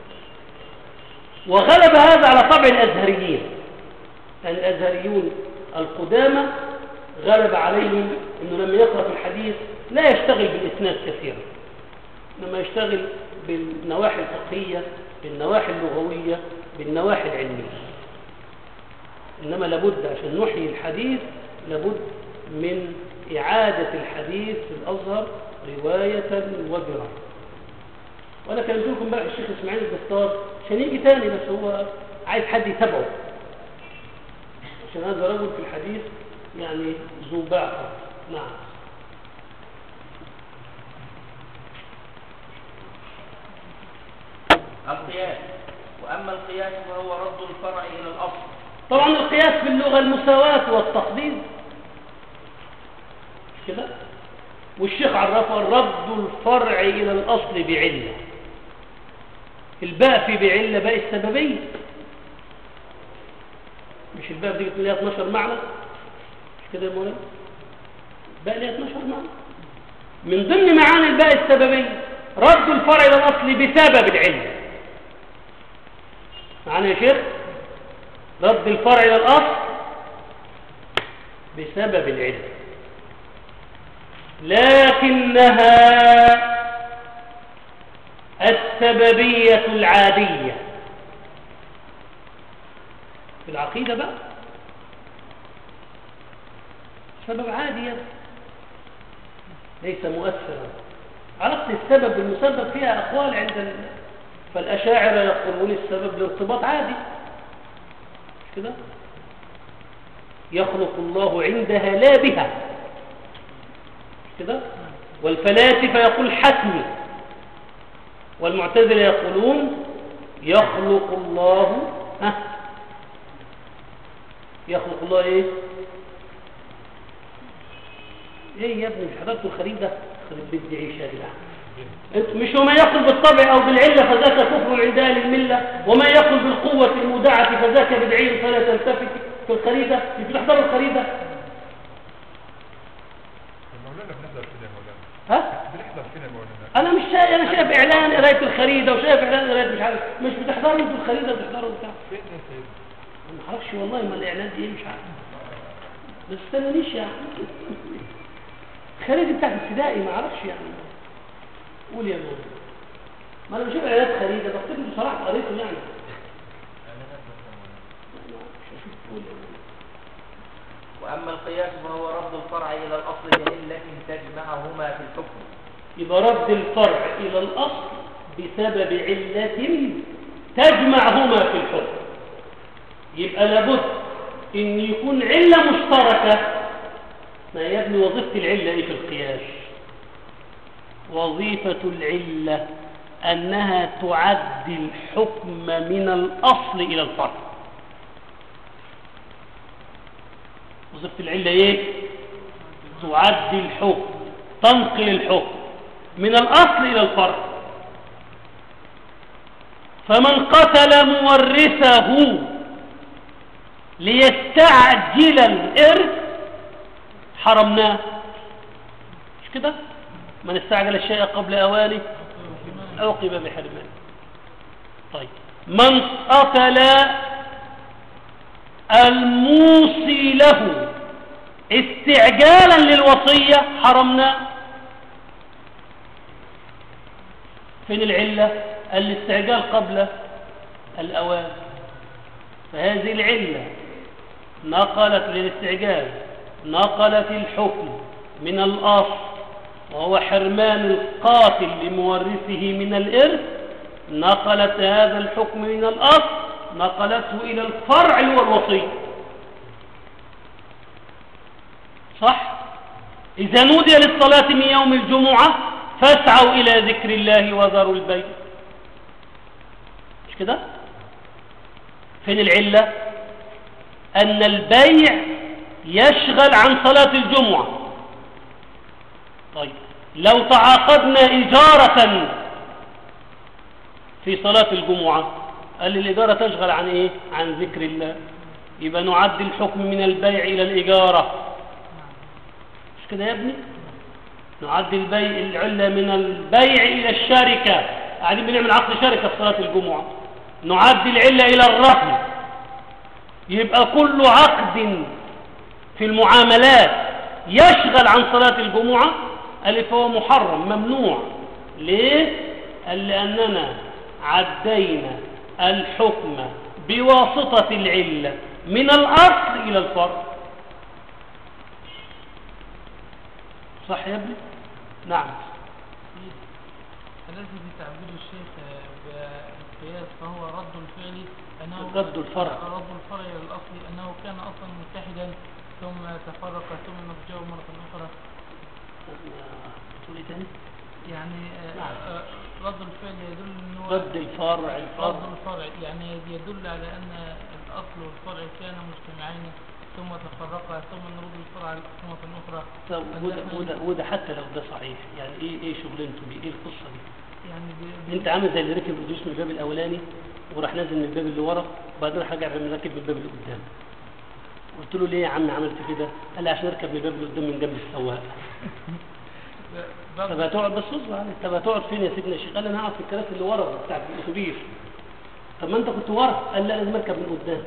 وغلب هذا على طبع الأزهريين يعني الأزهريون القدامى غلب عليهم أنه لما يقرأ في الحديث لا يشتغل بالإسناد كثيرا إنما يشتغل بالنواحي الفقهية بالنواحي اللغوية بالنواحي العلمية إنما لابد عشان نحيي الحديث لابد من إعادة الحديث في الأزهر رواية ودراية وانا كلمت لكم امبارح الشيخ اسماعيل الدكتور عشان يجي تاني بس هو عايز حد يتابعه عشان هذا رجل في الحديث يعني ذو بعثه نعم القياس وأما القياس فهو رد الفرع إلى الأصل طبعا القياس في اللغة المساواة والتقدير مش كده والشيخ عرفه رد الفرع إلى الأصل بعلة الباء في بعلة باء السببية مش الباء دي ليها 12 معنى مش كده يا مولانا باء ليها 12 معنى من ضمن معاني الباء السببية رد الفرع إلى الأصل بسبب العلة معانا يا شيخ رد الفرع إلى الأصل بسبب العلة لكنها السببية العادية في العقيدة بقى سبب عادي ليس مؤثرا علاقة السبب بالمسبب فيها أقوال عند ال... فالأشاعرة يقولون السبب الارتباط عادي مش كده يخلق الله عندها لا بها مش كده والفلاسفة يقول حتمي والمعتزلة يقولون يخلق الله ها يخلق الله ايه ايه يا ابني مش حضرتوا الخريدة خريد بنت عيشة يا جدعان انت مش وما يقل بالطبع او بالعلة فذاك كفر عند اهل الملة وما يقل بالقوة المودعة فذاك بدعي فلا تلتفت في الخريدة انتوا تحضروا الخريدة مولانا بنحضر فين يا مولانا ها بنحضر فين يا مولانا انا مش شايف انا شايف اعلان قرايه الخريده وشايف اعلان قرايه مش عارف مش بتحضروا انتوا الخريده بتحضروا بتاع فين يا سيدي ما اعرفش والله ما الاعلان دي ايه مش عارف بس استنانيش يعني الخريده بتاعت ابتدائي ما اعرفش يعني قول يا مولى ما انا بشوف اعلانات خريده بكتب انتوا صراحه قريته يعني مش هشوف قول يا مولى. وأما القياس فهو رد الفرع إلى الأصل بعلة تجمعهما في الحكم يبقى رد الفرع إلى الأصل بسبب علة تجمعهما في الحكم يبقى لابد إن يكون علة مشتركة ما يا ابني وظيفة العلة إيه في القياس وظيفة العلة أنها تعدي الحكم من الأصل إلى الفرع وظيفة العلة إيه تعدي الحكم تنقل الحكم من الأصل إلى الفرع فمن قتل مورثه ليستعجل الإرث حرمناه مش كده من استعجل الشيء قبل أوانه عوقب بحرمانه طيب من قتل الموصي له استعجالا للوصية حرمناه فين العلة الاستعجال قبل الأوان فهذه العلة نقلت للاستعجال نقلت الحكم من الأصل وهو حرمان القاتل لمورثه من الإرث نقلت هذا الحكم من الأصل نقلته إلى الفرع اللي هو الوصي صح إذا نودي للصلاة من يوم الجمعة فاسعوا إلى ذكر الله وذروا البيع مش كده فين العلة أن البيع يشغل عن صلاة الجمعة طيب لو تعاقدنا إجارة في صلاة الجمعة قال لي الإجارة تشغل عن إيه عن ذكر الله يبقى نعد الحكم من البيع إلى الإجارة مش كده يا ابني نعد البيع العلة من البيع إلى الشركة قاعدين بنعمل عقد شركة في صلاة الجمعة نعد العلة إلى الرهن يبقى كل عقد في المعاملات يشغل عن صلاة الجمعة قال فهو محرم ممنوع ليه؟ قال لأننا عدينا الحكم بواسطة العلة من الأصل إلى الفرع صح يا ابني؟ نعم الذي بتعبير الشيخ بالقياس فهو رد الفعل أنه رد الفرع. رد الفرع إلى الأصل أنه كان أصلا متحدا ثم تفرق ثم نرجعه مرة أخرى تقول إيه تاني؟ يعني آه، نعم. آه، رد الفعل يدل أنه رد الفرع الفرع رد الفرع يعني يدل على أن الأصل والفرع كانا مجتمعين ثم تفرقا ثم نرد الفرع مرة أخرى طب وده, وده, وده حتى لو ده صحيح يعني ايه ايه شغلانته دي ايه القصه دي يعني ب- ب- انت عامل زي اللي ركب الاتوبيس من الباب الاولاني وراح نازل من الباب اللي ورا وبعدين راح راجع من راكب من الباب اللي قدام قلت له ليه يا عم عملت كده قال لي عشان اركب من الباب اللي قدام من جنب السواق ب- طب هتقعد بس اصبر عليك طب هتقعد فين يا سيدنا الشيخ قال لي انا هقعد في الكراسي اللي ورا بتاعت الاتوبيس طب ما انت كنت ورا قال لا لازم اركب من قدام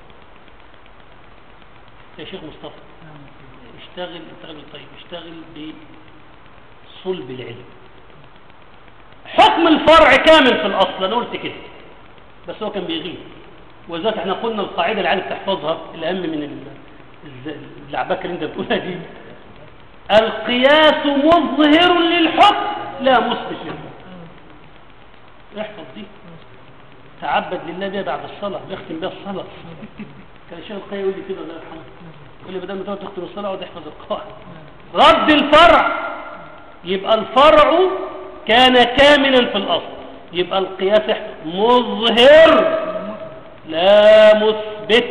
يا شيخ مصطفى اشتغل انت راجل طيب اشتغل بصلب العلم حكم الفرع كامل في الاصل انا قلت كده بس هو كان بيغيب ولذلك احنا قلنا القاعده اللي عايزك تحفظها الاهم من ال- الز- اللعبكه اللي انت بتقولها دي القياس مظهر للحكم لا مثبت للحكم احفظ دي تعبد لله بيها بعد الصلاة بيختم بيها الصلاة كان الشيخ القيم يقول لي كده الله يرحمه يقول لي بدل ما تقعد تختم الصلاة اقعد احفظ القواعد رد الفرع يبقى الفرع كان كاملا في الأصل يبقى القياس احفظ مظهر لا مثبت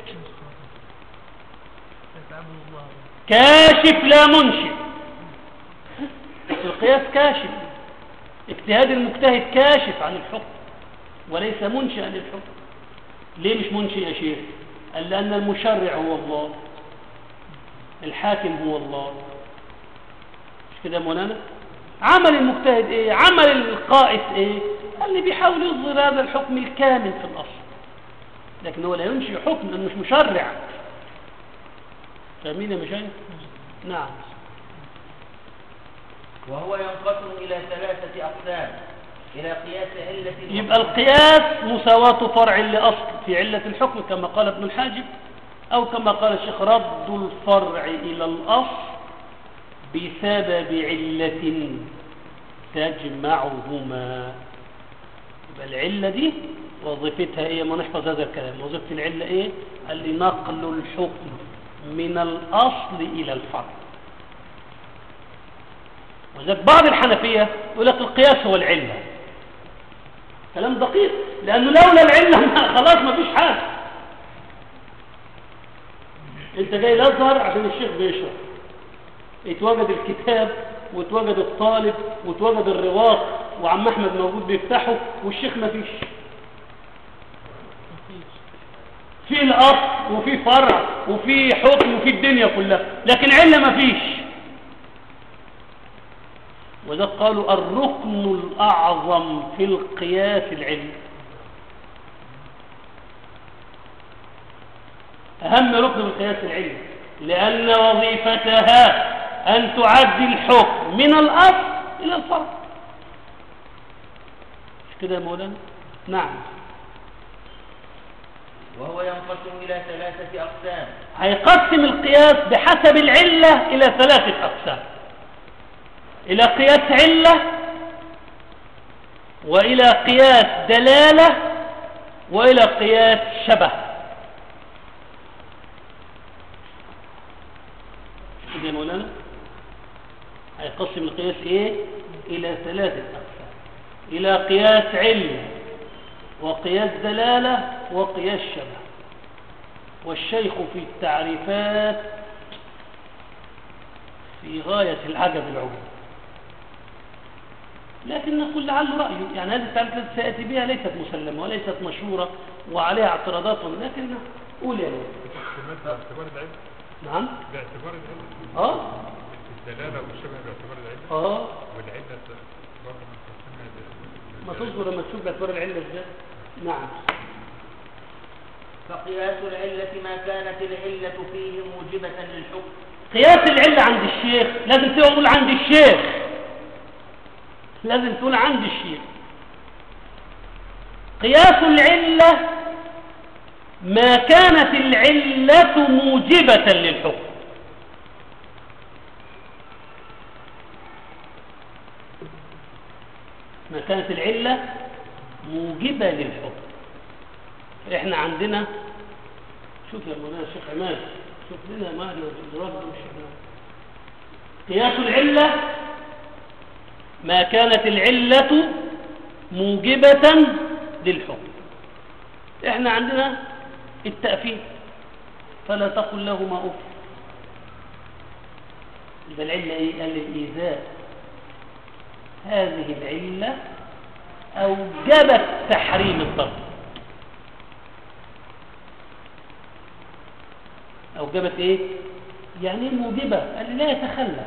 يتعبد الله كاشف لا منشئ القياس كاشف اجتهاد المجتهد كاشف عن الحكم وليس منشئا للحكم ليه مش منشئ يا شيخ قال لأن المشرع هو الله الحاكم هو الله مش كده يا مولانا عمل المجتهد ايه عمل القائس ايه قال لي بيحاول يظهر هذا الحكم الكامل في الأصل لكن هو لا ينشئ حكم لأنه مش مشرع فاهمين يا مشايخ نعم وهو ينقسم إلى ثلاثة أقسام إلى قياس علة يبقى القياس مساواة فرع لأصل في علة الحكم كما قال ابن الحاجب أو كما قال الشيخ رد الفرع إلى الأصل بسبب علة تجمعهما يبقى العلة دي وظيفتها ايه ما نحفظ هذا الكلام وظيفة العلة ايه قال لي نقل الحكم من الأصل إلى الفرع وذلك بعض الحنفية يقول لك القياس هو العلة كلام دقيق لأنه لولا العلة ما خلاص ما فيش حاجة انت جاي الازهر عشان الشيخ بيشرح اتوجد الكتاب واتوجد الطالب واتوجد الرواق وعم احمد موجود بيفتحه والشيخ ما فيش في الاصل وفي فرع وفي حكم وفي الدنيا كلها لكن علة ما فيش وده قالوا الركن الأعظم في القياس العلم أهم ركن في القياس العلم لأن وظيفتها أن تعدي الحكم من الأصل إلى الفرع مش كده يا مولانا نعم وهو ينقسم إلى ثلاثة أقسام هيقسم القياس بحسب العلة إلى ثلاثة أقسام إلى قياس علة وإلى قياس دلالة وإلى قياس شبه كده يا مولانا هيقسم القياس إيه إلى ثلاثة أقسام إلى قياس علة وقياس دلالة وقياس شبه والشيخ في التعريفات في غاية العجب العجب لكن نقول لعله رأيه يعني هذه التعريفات التي سيأتي بها ليست مسلمة وليست مشهورة وعليها اعتراضات لكن قول يا نور الاحتمال باعتبار العلم نعم باعتبار العلم اه الدلالة والشبه باعتبار العلم اه والعلة برضه متقسمة ما تصبر لما تشوف باعتبار العلة ازاي نعم فقياس العلة ما كانت العلة فيه موجبة للحكم قياس العلة عند الشيخ لازم تقول عند الشيخ لازم تقول عند الشيخ قياس العلة ما كانت العلة موجبة للحكم ما كانت العلة موجبة للحكم احنا عندنا شوف يا مولانا الشيخ عماد شوف لنا ما احنا الرد مش احنا قياس العلة ما كانت العلة موجبة للحكم احنا عندنا التأفيد فلا تقل لهما أف يبقى العلة ايه قال الإيذاء هذه العلة أوجبت تحريم الضرب أوجبت إيه؟ يعني الموجبة قال لا يتخلف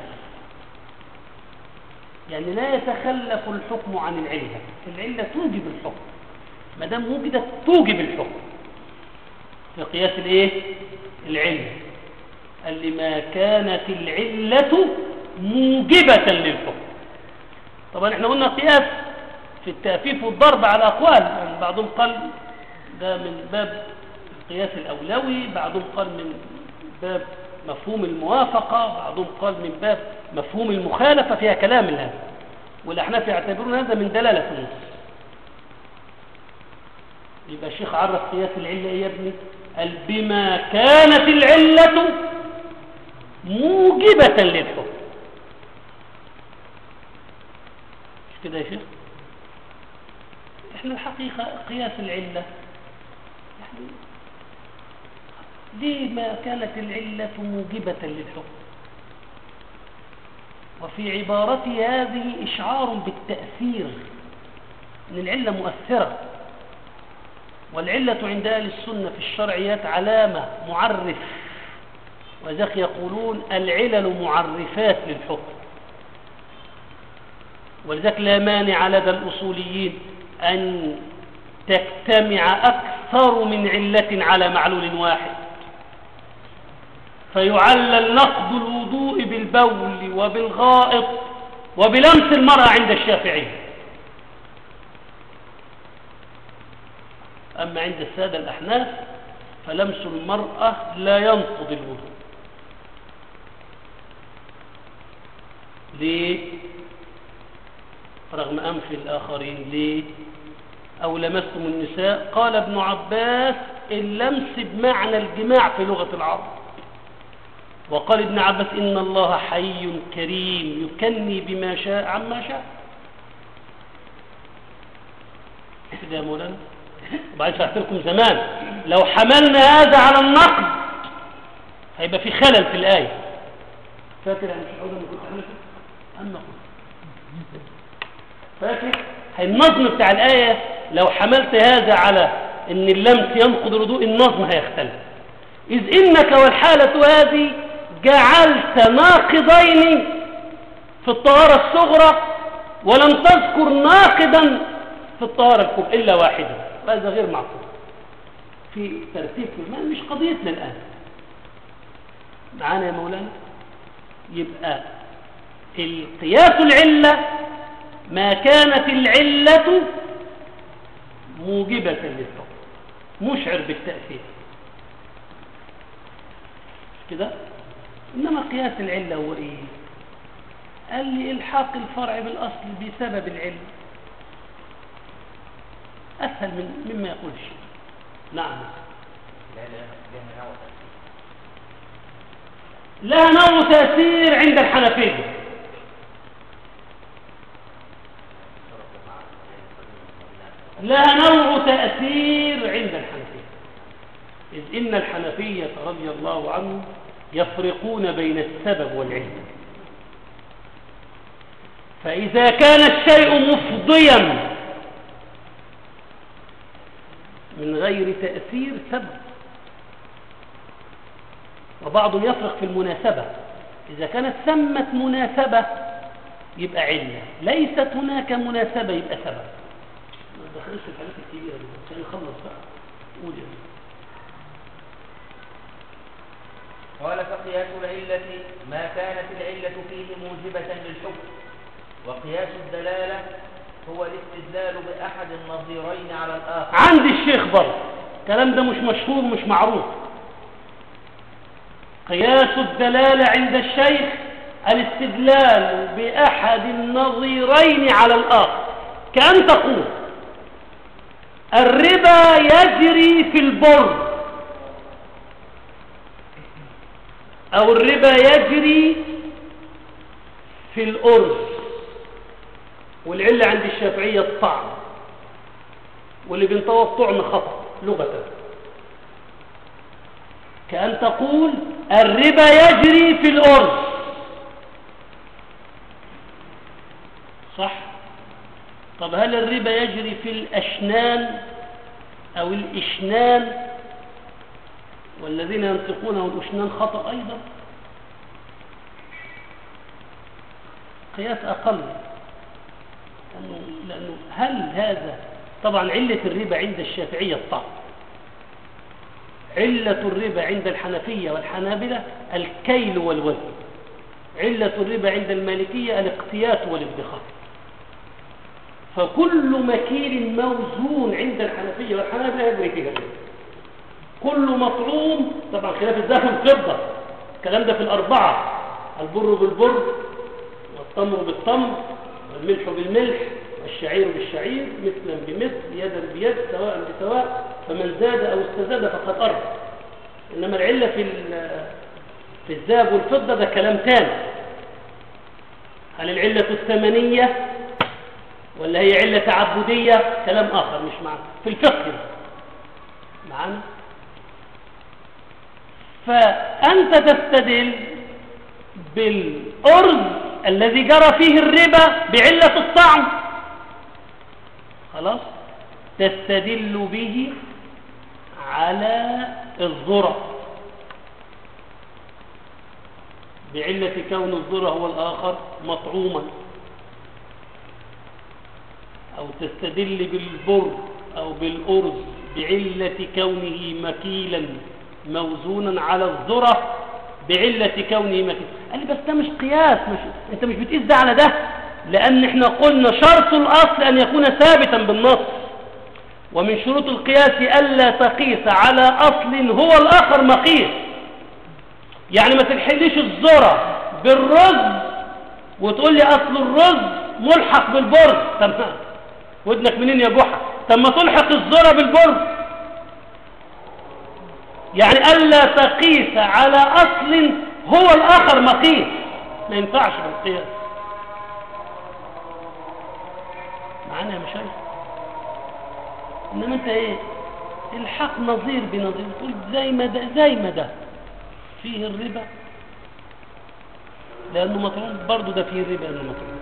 يعني لا يتخلف الحكم عن العلة العلة توجب الحكم ما دام وجدت توجب الحكم في قياس الايه العلة قال لي ما كانت العلة موجبة للحكم طبعا احنا قلنا قياس في التأفيف والضرب على أقوال يعني بعضهم قال ده من باب القياس الأولوي بعضهم قال من باب مفهوم الموافقة بعضهم قال من باب مفهوم المخالفة فيها كلام الآن والأحناف يعتبرون هذا من دلالة النص يبقى الشيخ عرف قياس العلة إيه يا ابني قال بما كانت العلة موجبة للحكم مش كده يا شيخ احنا الحقيقة قياس العلة يعني ليه ما كانت العلة موجبة للحكم وفي عبارتي هذه إشعار بالتأثير أن العلة مؤثرة والعلة عند أهل السنة في الشرعيات علامة معرف وذلك يقولون العلل معرفات للحكم ولذلك لا مانع لدى الأصوليين أن تجتمع أكثر من علة على معلول واحد فيعلل نقض الوضوء بالبول وبالغائط وبلمس المرأة عند الشافعي أما عند السادة الأحناف فلمس المرأة لا ينقض الوضوء ليه رغم أنف الآخرين ليه أو لمستم النساء قال ابن عباس اللمس بمعنى الجماع في لغة العرب وقال ابن عباس إن الله حي كريم يكني بما شاء عما شاء كده يا مولانا وبعدين شرحت لكم زمان لو حملنا هذا على النقد هيبقى في خلل في الآية فاكر يعني مش عودة ما كنت عملت النقد فاكر النظم بتاع الآية لو حملت هذا على ان اللمس ينقض الوضوء النظم هيختلف إذ إنك والحالة هذه جعلت ناقضين في الطهارة الصغرى ولم تذكر ناقضا في الطهارة الكبرى إلا واحدا وهذا غير معقول في ترتيب في المال مش قضيتنا الآن معانا يا مولانا يبقى القياس العلة ما كانت العلة موجبة للحكم مشعر بالتأثير كده إنما قياس العلة هو إيه قال لي إلحاق الفرع بالأصل بسبب العلم أسهل من مما يقول الشيء نعم لا لا لها نوع تأثير لها نوع تأثير عند الحنفية لها نوع تأثير عند الحنفية إذ إن الحنفية رضي الله عنهم يفرقون بين السبب والعلم فإذا كان الشيء مفضيا من غير تأثير سبب وبعضهم يفرق في المناسبة إذا كانت ثمة مناسبة يبقى علة ليست هناك مناسبة يبقى سبب ما دخلش في الحاجات الكبيرة دي عشان نخلص بقى قول يا ابني. قال فقياس العلة ما كانت العلة فيه موجبة للحكم وقياس الدلالة هو الاستدلال بأحد النظيرين على الآخر عند الشيخ برضه الكلام ده مش مشهور مش معروف قياس الدلالة عند الشيخ الاستدلال بأحد النظيرين على الآخر كأن تقول الربا يجري في البر أو الربا يجري في الأرز والعلة عند الشافعية الطعم واللي بينطوى الطعم خطأ لغة كأن تقول الربا يجري في الأرز صح طب هل الربا يجري في الأشنان أو الإشنان والذين ينطقونه الأشنان خطأ أيضا قياس أقل لأنه, لأنه هل هذا طبعا علة الربا عند الشافعية الطعم علة الربا عند الحنفية والحنابلة الكيل والوزن علة الربا عند المالكية الاقتياس والادخار فكل مكيل موزون عند الحنفية والحنابلة يجري فيها الربا كل مطعوم طبعا خلاف الذهب الفضة الكلام ده في الأربعة البر بالبر والتمر بالتمر والملح بالملح والشعير بالشعير مثلا بمثل يدا بيد سواء بسواء فمن زاد أو استزاد فقد أرض إنما العلة في ال- في الذهب والفضة ده كلام تاني هل العلة الثمنية ولا هي علة تعبدية كلام آخر مش معنا في الفقه معنا فأنت تستدل بالأرز الذي جرى فيه الربا بعلة الطعم خلاص تستدل به على الذرة بعلة كون الذرة هو الآخر مطعوما أو تستدل بالبر أو بالأرز بعلة كونه مكيلا موزونا على الذرة بعلة كونه مكيلا قال لي بس ده مش قياس مش انت مش بتقيس ده على ده لأن احنا قلنا شرط الأصل أن يكون ثابتا بالنص ومن شروط القياس ألا تقيس على أصل هو الآخر مقيس يعني ما تلحقليش الذرة بالرز وتقول لي أصل الرز ملحق بالبر طب ودنك منين يا جحا طب ما تلحق الذرة بالبر يعني ألا تقيس على أصل هو الآخر مقيس ما ينفعش بالقياس معانا يا مشايخ إنما أنت إيه الحق نظير بنظير تقول زي ما ده زي ما ده فيه الربا لأنه مطعوم برضه ده فيه الربا لأنه مطعوم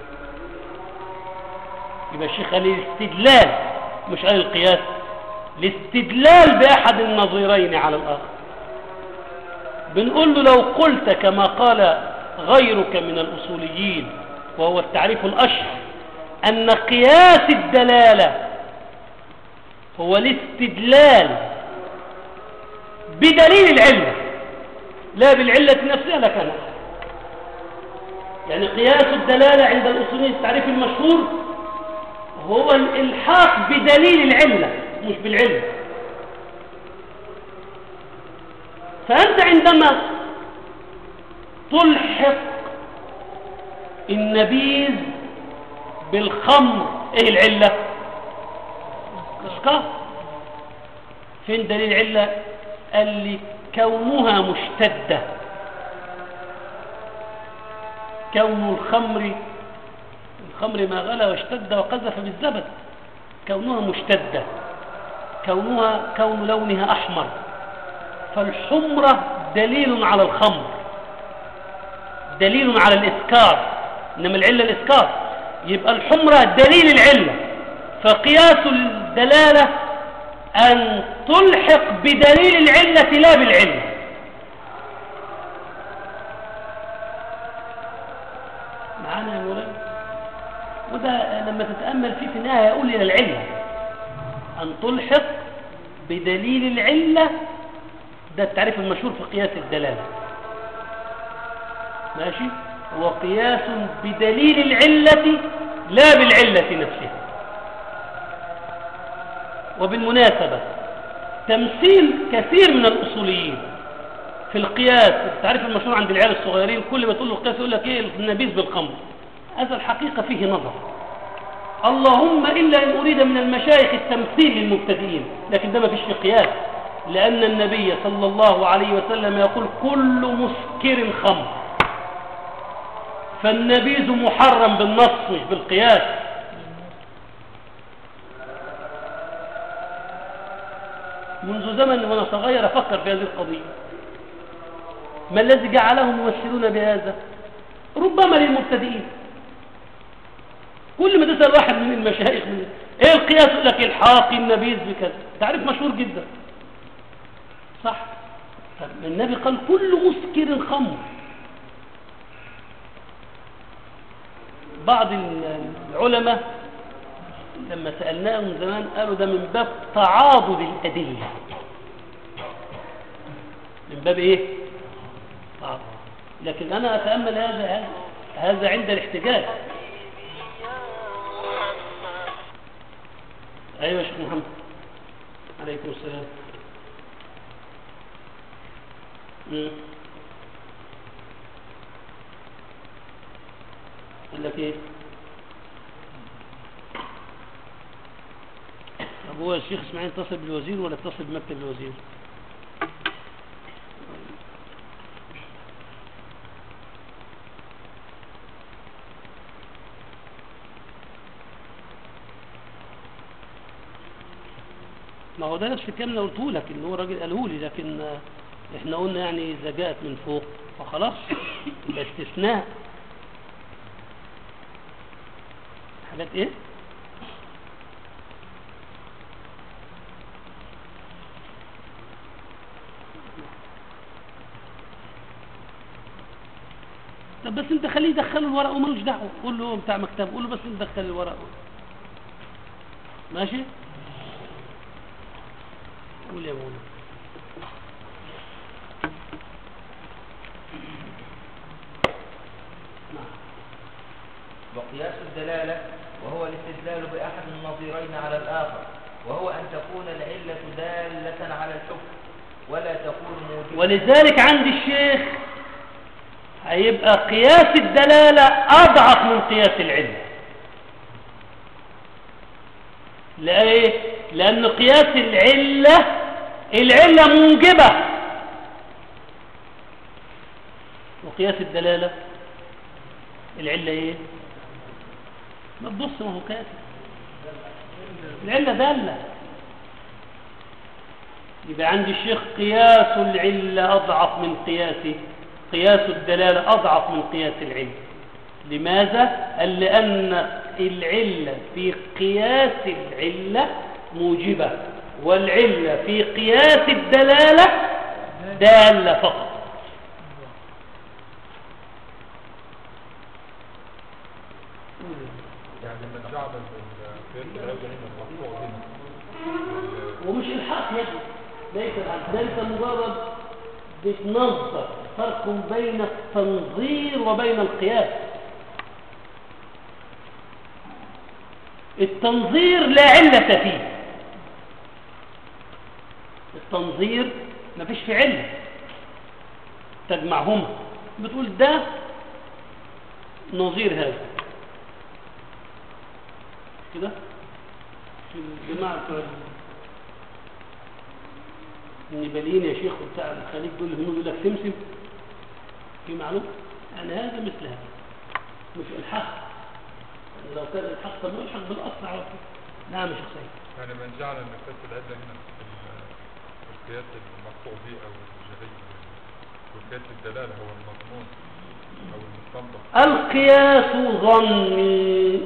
يبقى الشيخ قال الاستدلال مش قال القياس الاستدلال بأحد النظيرين على الآخر بنقول له لو قلت كما قال غيرك من الأصوليين وهو التعريف الأشهر أن قياس الدلالة هو الاستدلال بدليل العلة لا بالعلة نفسها لكان يعني قياس الدلالة عند الأصوليين التعريف المشهور هو الإلحاق بدليل العلة مش بالعلة فأنت عندما تلحق النبيذ بالخمر ايه العلة اسقاط فين دليل العلة قال لي كونها مشتدة كون الخمر الخمر ما غلى واشتد وقذف بالزبد كونها مشتدة كونها كون لونها أحمر فالحمرة دليل على الخمر دليل على الإسكار إنما العلة الإسكار يبقى الحمرة دليل العلة فقياس الدلالة أن تلحق بدليل العلة لا بالعلة معانا يا مولانا وده لما تتأمل فيه في النهاية يقول إلى العلة أن تلحق بدليل العلة ده التعريف المشهور في قياس الدلالة ماشي هو قياس بدليل العلة لا بالعلة نفسها وبالمناسبة تمثيل كثير من الأصوليين في القياس التعريف المشهور عند العيال الصغيرين كل ما تقول له القياس يقول لك ايه النبيذ بالخمر هذا الحقيقة فيه نظر اللهم إلا إن أريد من المشايخ التمثيل للمبتدئين لكن ده ما فيش في قياس لأن النبي صلى الله عليه وسلم يقول كل مسكر خمر فالنبيذ محرم بالنص مش بالقياس منذ زمن وأنا صغير أفكر في هذه القضية ما الذي جعلهم يمثلون بهذا ربما للمبتدئين كل ما تسأل واحد من المشايخ من ايه القياس يقول لك الحاق النبيذ بكذا تعريف مشهور جدا صح طب النبي قال كل مسكر خمر بعض العلماء لما سألناهم زمان قالوا ده من باب تعاضد الأدلة من باب ايه تعاضد لكن انا اتأمل هذا هذا عند الاحتجاج ايوه يا شيخ محمد عليكم السلام مم. لك ايه طب هو الشيخ اسماعيل اتصل بالوزير ولا اتصل بمكتب الوزير ما هو ده نفس الكلام اللي قلته لك ان هو الراجل قاله لي لكن آه، احنا قلنا يعني اذا جاءت من فوق فخلاص يبقى استثناء حاجات ايه طب بس انت خليه يدخل الورق ومالوش دعوه قول له هو بتاع مكتب قول له بس انت دخل الورق ماشي قول يا مولانا وقياس الدلالة وهو الاستدلال بأحد النظيرين على الآخر وهو أن تكون العلة دالة على الحكم ولا تكون موجبة ولذلك عند الشيخ هيبقى قياس الدلالة أضعف من قياس العلة ليه؟ لأن قياس العلة العلة موجبة وقياس الدلالة العلة ايه؟ ما تبص ما هو كاتب العلة دالة يبقى عند الشيخ قياس العلة أضعف من قياسه قياس الدلالة أضعف من قياس العلة لماذا؟ قال لأن العلة في قياس العلة موجبة والعلة في قياس الدلالة دالة فقط يعني لما جعل القياس العلة هنا المقطوع هنا ومش الحق يا ابني ليس الحق ده انت مجرد بتنظر فرق بين التنظير وبين القياس التنظير لا علة فيه التنظير ما فيش في علة تجمعهما بتقول ده نظير هذا كده في الجماعة بتوع النباليين يا شيخ وبتاع الخليج دول اللي هم يقول لك سمسم في معلومة يعني هذا مثل هذا مش الحق يعني لو كان الحق طب ما يلحق بالاصل على طول نعم يا شيخ سيد يعني من جعل ان قياس العلة هنا في ال- في القياس المقطوع به او الجري وقياس الدلالة هو المضمون او المستنبط القياس ظني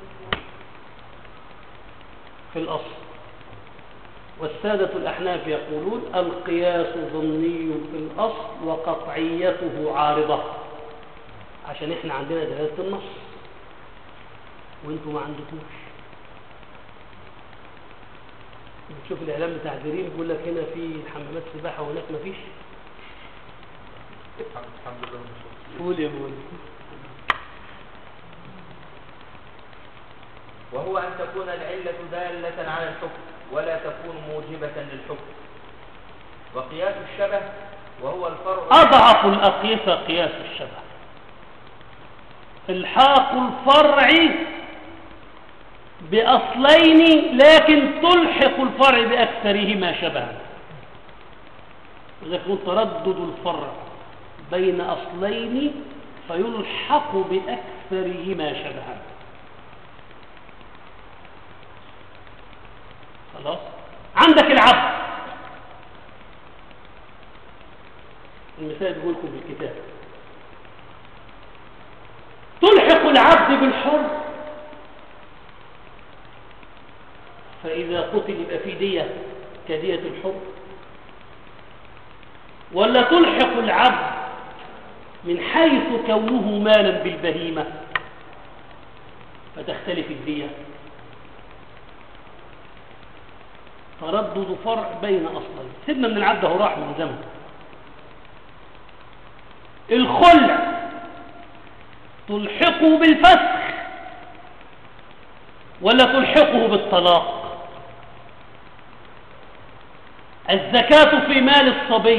في الأصل والسادة الأحناف يقولون القياس ظني في الأصل وقطعيته عارضة عشان احنا عندنا دلالة النص وانتوا ما عندكوش بتشوف الإعلام بتاع دريم بيقول لك هنا في حمامات سباحة وهناك ما فيش الحمد لله والشكر. قول يا مولانا وهو أن تكون العلة دالة على الحكم ولا تكون موجبة للحكم وقياس الشبه وهو الفرع أضعف الأقيسة قياس الشبه الحاق الفرع بأصلين لكن تلحق الفرع بأكثرهما شبها إذا يكون تردد الفرع بين أصلين فيلحق بأكثرهما شبها خلاص عندك العبد المثال بيقول لكم في الكتاب تلحق العبد بالحر فإذا قتل يبقى في دية كدية الحر ولا تلحق العبد من حيث كونه مالا بالبهيمة فتختلف الدية تردد فرع بين أصلين سيبنا من العبد هو راح من زمن الخلع تلحقه بالفسخ ولا تلحقه بالطلاق الزكاة في مال الصبي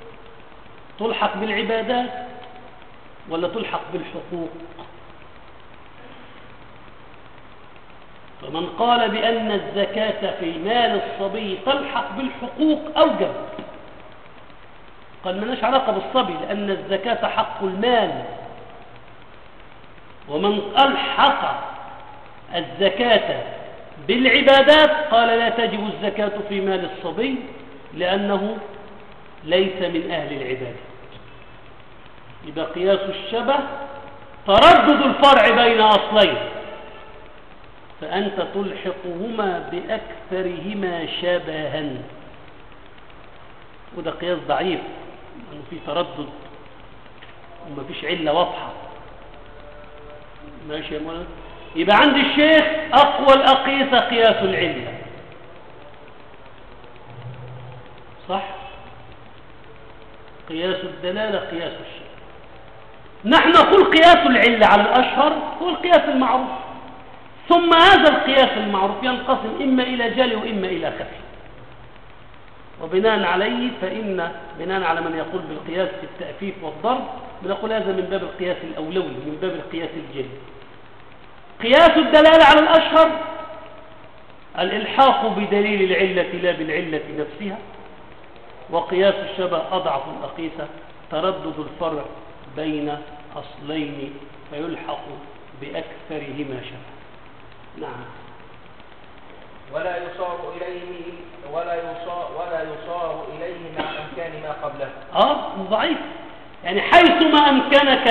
تلحق بالعبادات ولا تلحق بالحقوق فمن قال بأن الزكاة في مال الصبي تلحق بالحقوق أوجب قال ملناش علاقة بالصبي لأن الزكاة حق المال ومن ألحق الزكاة بالعبادات قال لا تجب الزكاة في مال الصبي لأنه ليس من أهل العبادة يبقى قياس الشبه تردد الفرع بين أصلين فأنت تلحقهما بأكثرهما شبها وده قياس ضعيف لأنه في تردد ومفيش علة واضحة ماشي يا مولانا يبقى عند الشيخ أقوى الأقيسة قياس العلة صح قياس الدلالة قياس الشيخ نحن نقول قياس العلة على الأشهر هو القياس المعروف ثم هذا القياس المعروف ينقسم إما إلى جلي وإما إلى خفي وبناء عليه فإن بناء على من يقول بالقياس في التأفيف والضرب بنقول هذا من باب القياس الأولوي من باب القياس الجلي قياس الدلالة على الأشهر الإلحاق بدليل العلة لا بالعلة نفسها وقياس الشبه أضعف الأقيسة تردد الفرع بين أصلين فيلحق بأكثرهما شبه نعم ولا يصار إليه ولا يصار ولا يصار إليه مع إمكان ما قبله اه ضعيف يعني حيثما أمكنك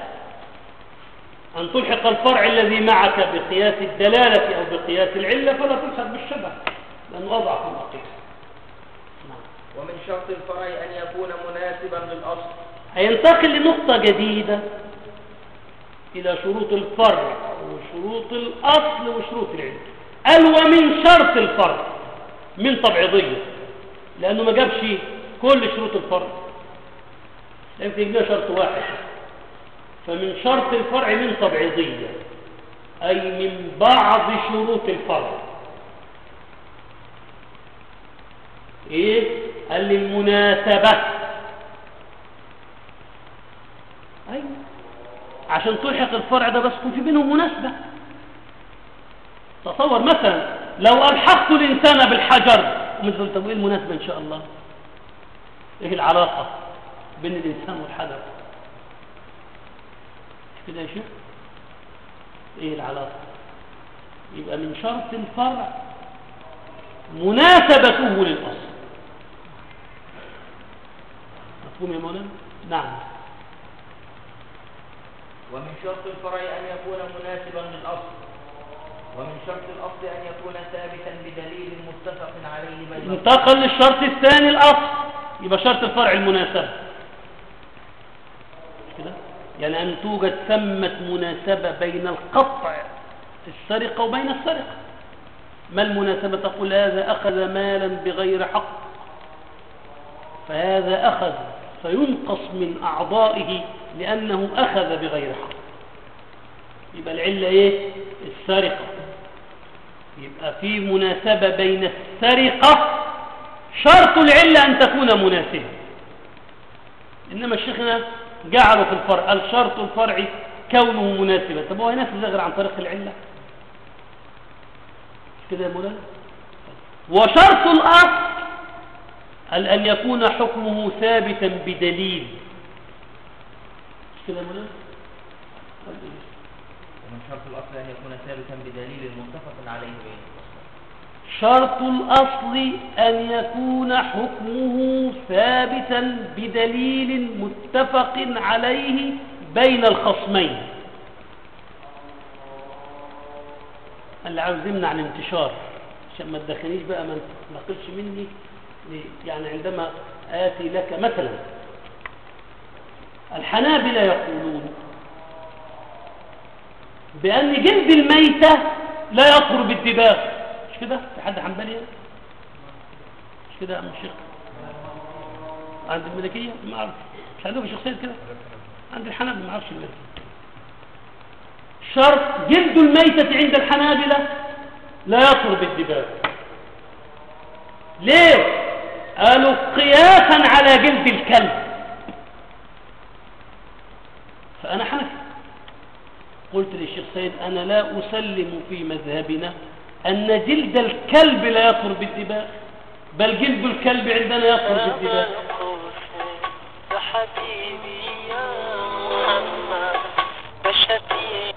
أن تلحق الفرع الذي معك بقياس الدلالة أو بقياس العلة فلا تلحق بالشبه لأنه أضعف الأقيسة نعم ومن شرط الفرع أن يكون مناسبا للأصل هينتقل لنقطة جديدة إلى شروط الفرع وشروط الأصل وشروط العلم قال ومن شرط الفرع من تبعيضية لأنه ما جابش كل شروط الفرع يمكن يجيب شرط واحد فمن شرط الفرع من تبعيضية أي من بعض شروط الفرع إيه؟ قال لي المناسبة أيوة عشان تلحق الفرع ده بس يكون في بينهم مناسبة تصور مثلا لو ألحقت الإنسان بالحجر مثل طب إيه المناسبة إن شاء الله إيه العلاقة بين الإنسان والحجر مش كده يا شيخ إيه العلاقة يبقى من شرط الفرع مناسبته للأصل مفهوم يا مولانا نعم ومن شرط الفرع أن يكون مناسبا للأصل ومن شرط الأصل أن يكون ثابتا بدليل متفق عليه بين انتقل للشرط الثاني الأصل يبقى شرط الفرع المناسبة مش كده يعني أن توجد ثمة مناسبة بين القطع في السرقة وبين السرقة ما المناسبة تقول هذا أخذ مالا بغير حق فهذا أخذ فينقص من أعضائه لأنه أخذ بغير حق يبقى العلة إيه السرقة يبقى في مناسبة بين السرقة شرط العلة أن تكون مناسبة إنما الشيخنا جعله في الفرع الشرط الفرعي كونه مناسبا طب هو يناسب غير عن طريق العلة مش كده يا مولانا وشرط الأصل هل أن يكون حكمه ثابتا بدليل مش كده يا مولانا ومن شرط الأصل أن يكون ثابتا بدليل متفق عليه بين شرط الأصل أن يكون حكمه ثابتا بدليل متفق عليه بين الخصمين اللي عاوز يمنع الانتشار عشان ما تدخلنيش بقى ما تنقلش مني ل- يعني عندما آتي لك مثلا الحنابلة يقولون بأن جلد الميتة لا يطهر بالدباغ مش كده في حد حنبلي هنا؟ مش كده يا عم الشيخ عند الملكية ما اعرف مش عندهم شخصية كده عند الحنابلة ما اعرفش الملكية شرط جلد الميتة عند الحنابلة لا يطهر بالدباغ ليه قالوا قياسا على جلد الكلب فأنا حنفي قلت للشيخ سيد أنا لا أسلم في مذهبنا أن جلد الكلب لا يطهر بالدباغ بل جلد الكلب عندنا يطهر بالدباغ يا حبيبي يا محمد يا شفيع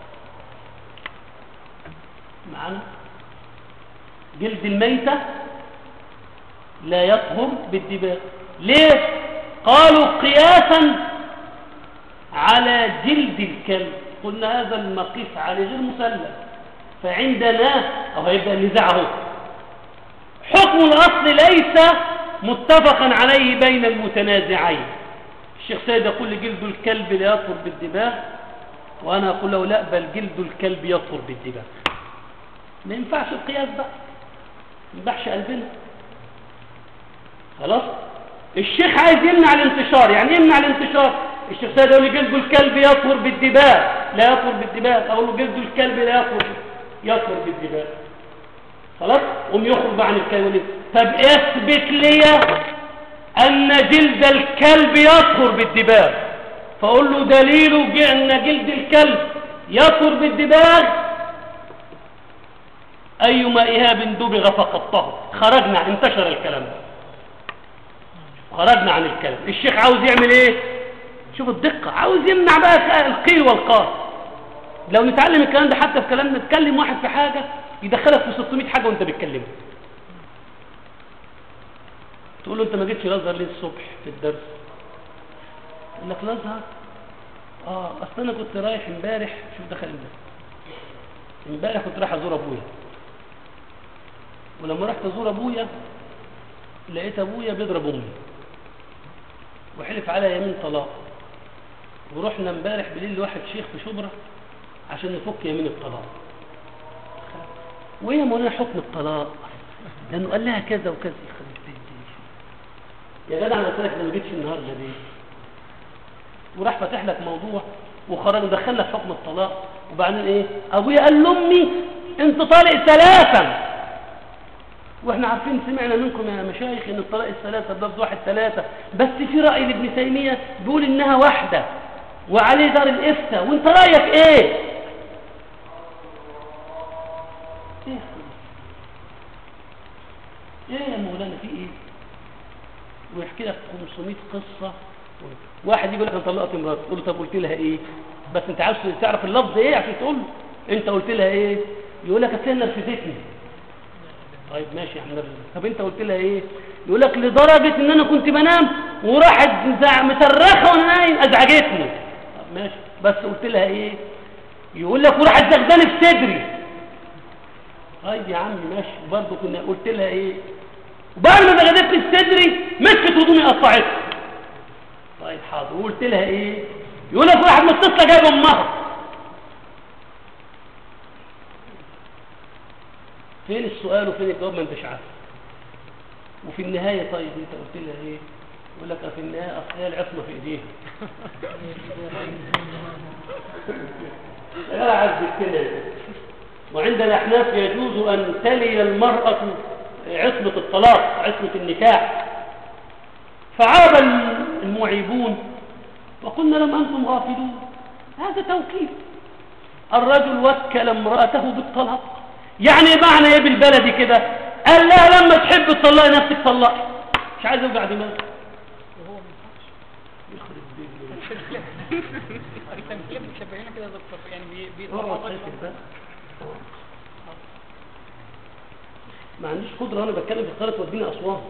معنا جلد الميتة لا يطهر بالدباغ ليه قالوا قياسا على جلد الكلب قلنا هذا المقيس عليه غير مسلم فعندنا أو هيبدأ النزاع اهو حكم الأصل ليس متفقا عليه بين المتنازعين الشيخ سيد يقول جلد الكلب لا يطهر بالدباغ وأنا أقول له لا بل جلد الكلب يطهر بالدباغ ما ينفعش القياس بقى ما ينفعش قلبنا خلاص الشيخ عايز يمنع الانتشار يعني يمنع الانتشار الشيخ سيد يقول لي جلد الكلب يطهر بالدباغ لا يطهر بالدباغ اقول له جلد الكلب لا يطهر يطهر بالدباغ خلاص قوم يخرج عن الكلب طب اثبت لي ان جلد الكلب يطهر بالدباغ فاقول له دليله ج- ان جلد الكلب يطهر بالدباغ ايما اهاب دبغ فقد طهر خرجنا انتشر الكلام ده خرجنا عن الكلام الشيخ عاوز يعمل ايه شوف الدقة عاوز يمنع بقى القيل والقال لو نتعلم الكلام ده حتى في كلامنا نتكلم واحد في حاجة يدخلك في 600 حاجة وانت بتكلمه تقول له انت ما جيتش الازهر ليه الصبح في الدرس يقول لك الازهر اه اصل انا كنت رايح امبارح شوف دخل امبارح امبارح كنت رايح ازور ابويا ولما رحت ازور ابويا لقيت ابويا بيضرب امي وحلف على يمين طلاق ورحنا امبارح بالليل لواحد شيخ في شبرا عشان نفك يمين الطلاق وايه يا مولانا حكم الطلاق لانه قال لها كذا وكذا يخرب بيت دي. يا جدع انا قلت لك أنا ما جيتش النهارده ليه وراح فاتح لك موضوع وخرج دخلنا في حكم الطلاق وبعدين ايه ابويا قال لامي انت طالق ثلاثا واحنا عارفين سمعنا منكم يا مشايخ ان الطلاق الثلاثة بلفظ واحد ثلاثة بس في رأي لابن تيمية بيقول انها واحدة وعليه دار الافتاء وانت رأيك ايه ايه يا أخوي؟ ايه يا مولانا في ايه ويحكي لك 500 قصة واحد يقول لك انا طلقت مراتي تقول له طب قلت لها ايه بس انت عاوز تعرف اللفظ ايه عشان تقول له انت قلت لها ايه يقول لك اصل هي نرفزتني طيب ماشي يا حمد طب انت قلت لها ايه يقول لك لدرجه ان انا كنت بنام وراحت مزع- مصرخه وانا نايم ازعجتني طب ماشي بس قلت لها ايه يقول لك وراحت زغداني في صدري طيب يا عم ماشي برضه كنا قلت لها ايه وبعد ما زغدتني في صدري مسكت هدومي قطعتها طيب حاضر وقلت لها ايه يقول لك واحد متصله جايبه امها فين السؤال وفين الجواب ما انتش عارف وفي النهاية طيب انت قلت لها ايه يقول لك في النهاية اصل هي العصمة في ايديها يا عز كده وعند الأحناف يجوز أن تلي المرأة عصمة الطلاق عصمة النكاح فعاب المعيبون وقلنا لهم أنتم غافلون هذا توكيل الرجل وكل امرأته بالطلاق يعني معنى ايه بالبلدي كده قال لها لما تحب تطلقي نفسك طلقي مش عايز اوجع دماغي يخرب بيت التمثيل بتشبهنا كده يا دكتور يعني بي- اقعد بيطلقوا ساكت بقى ما عنديش قدرة وانا بتكلم في القرية توديني اسوان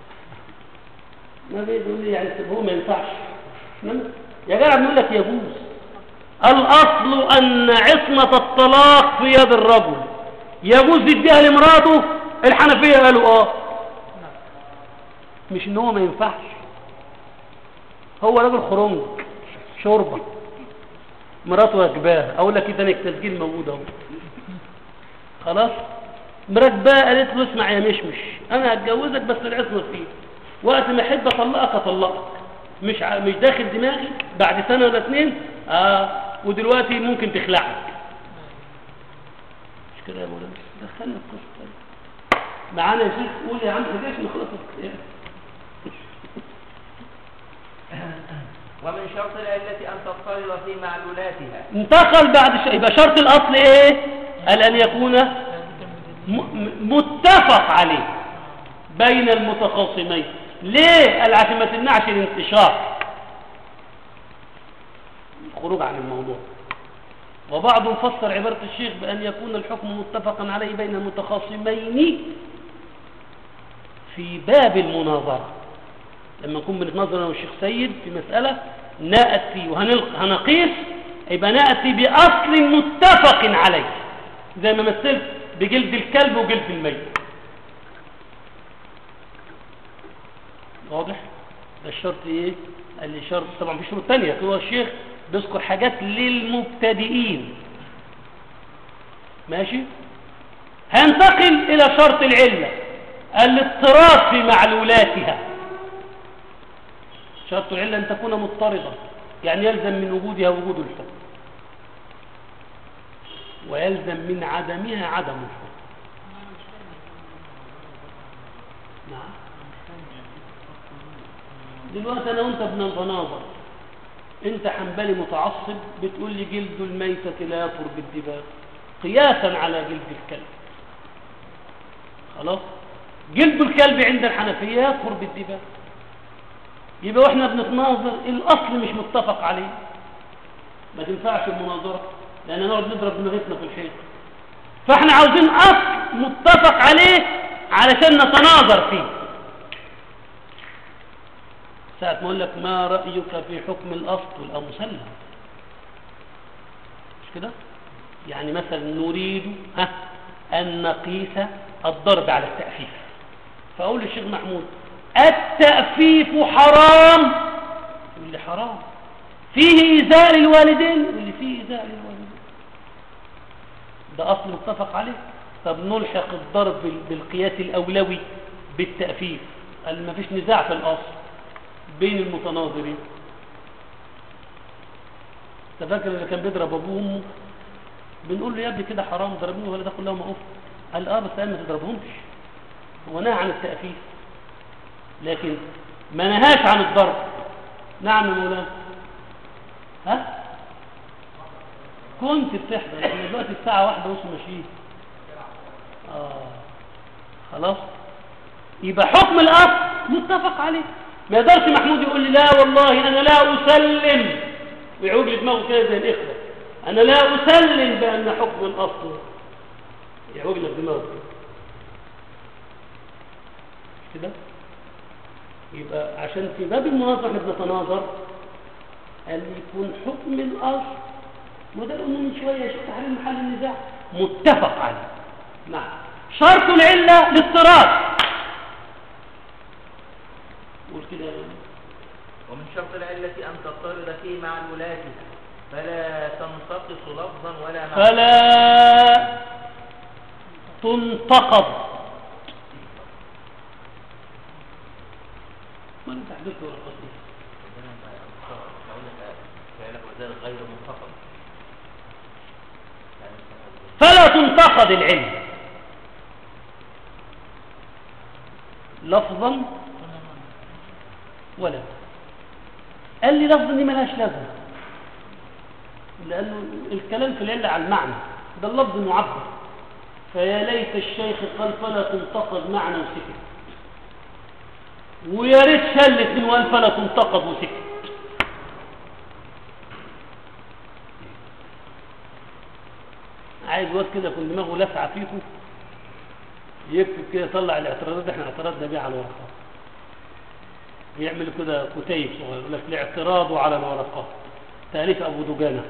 ما بيقول لي يعني هو ما ينفعش إنما يا جدع بنقول لك يجوز الاصل ان عصمة الطلاق في يد الرجل يجوز يديها لمراته الحنفية قالوا اه مش ان هو ما ينفعش هو راجل خرنج شوربه مراته راكباه اقول لك ايه تاني التسجيل موجود اهو خلاص مراكباه قالت له اسمع يا مشمش انا هتجوزك بس العصمه فيه وقت ما احب اطلقك اطلقك مش ع... مش داخل دماغي بعد سنه ولا اتنين اه ودلوقتي ممكن تخلعك مش كده يا مولانا دخلنا في قصه تانية. معانا يا شيخ قول يا عم ليش نخلص الكتاب ومن شرط العلة أن تضطرد في معلولاتها انتقل بعد شيء يبقى شرط الاصل ايه قال ان يكون م- متفق عليه بين المتخاصمين ليه قال عشان ما تمنعش الانتشار الخروج عن الموضوع وبعضهم فسر عبارة الشيخ بأن يكون الحكم متفقا عليه بين المتخاصمين في باب المناظرة لما نكون بنتناظر انا والشيخ سيد في مسألة نأتي وهنقيس يبقى نأتي بأصل متفق عليه زي ما مثلت بجلد الكلب وجلد الميت واضح ده الشرط ايه قال لي شرط طبعا في شروط تانية هو الشيخ بيذكر حاجات للمبتدئين ماشي هنتقل الى شرط العلة الاضطراد في معلولاتها شرط العلة ان تكون مضطردة يعني يلزم من وجودها وجود الحكم ويلزم من عدمها عدم الحكم نعم دلوقتي انا وانت بنتناظر انت حنبلي متعصب بتقول لي جلد الميتة لا يطر بالدباغ قياسا على جلد الكلب خلاص جلد الكلب عند الحنفية يطهر بالدباغ يبقى واحنا بنتناظر الاصل مش متفق عليه ما تنفعش المناظرة لان نقعد نضرب دماغتنا في الحيط فاحنا عاوزين اصل متفق عليه علشان نتناظر فيه ساعة ما اقول لك ما رأيك في حكم الاصل تبقى مسلم مش كده يعني مثلا نريد ها ان نقيس الضرب على التأفيف فاقول للشيخ محمود التأفيف حرام يقول لي حرام فيه إيذاء للوالدين يقول لي فيه إيذاء للوالدين ده أصل متفق عليه طب نلحق الضرب بال- بالقياس الأولوي بالتأفيف قال ما فيش نزاع في الأصل بين المتناظرين انت فاكر اللي كان بيضرب ابوه وامه بنقول له يا ابني كده حرام ضربني ولا ده كلها مقف قال اه بس قال ما تضربهمش هو نهى عن التأفيف لكن ما نهاش عن الضرب نعم يا مولانا ها كنت بتحضر احنا دلوقتي الساعة واحدة ونص ماشيين اه خلاص يبقى حكم الأصل متفق عليه ما يقدرش محمود يقول لي لا والله أنا لا أسلم ويعود لي دماغه كده زي الإخوة أنا لا أسلم بأن حكم الأصل يعوج لك دماغه كده يبقى عشان في باب المناظرة احنا بنتناظر أن يكون حكم الأصل وده قلنا من شوية يا شيخ تحرير محل النزاع متفق عليه نعم شرط العلة الاضطراد قول كده يا غالي. ومن شرط العلة أن تضطرد في معلولاتها فلا تنتقص لفظا ولا معنى فلا تنتقض ما انت حدثت ورقة دي أقول لك فعلك وذلك غير منتقد يعني فلا تنتقد العلم لفظا ولا قال لي لفظا دي ملهاش لازمه لانه الكلام في العله على المعنى ده اللفظ معبر فيا ليت الشيخ قال فلا تنتقد معنى وسكت ويا ريت شلت من وقال فلا تنتقد وسكت عايز واد كده يكون دماغه لسعه فيكم يكتب كده يطلع الاعتراضات احنا اعترضنا بيه على الورقات يعمل كده كتيب صغير يقول لك الاعتراض على الورقات تاليف ابو دجانه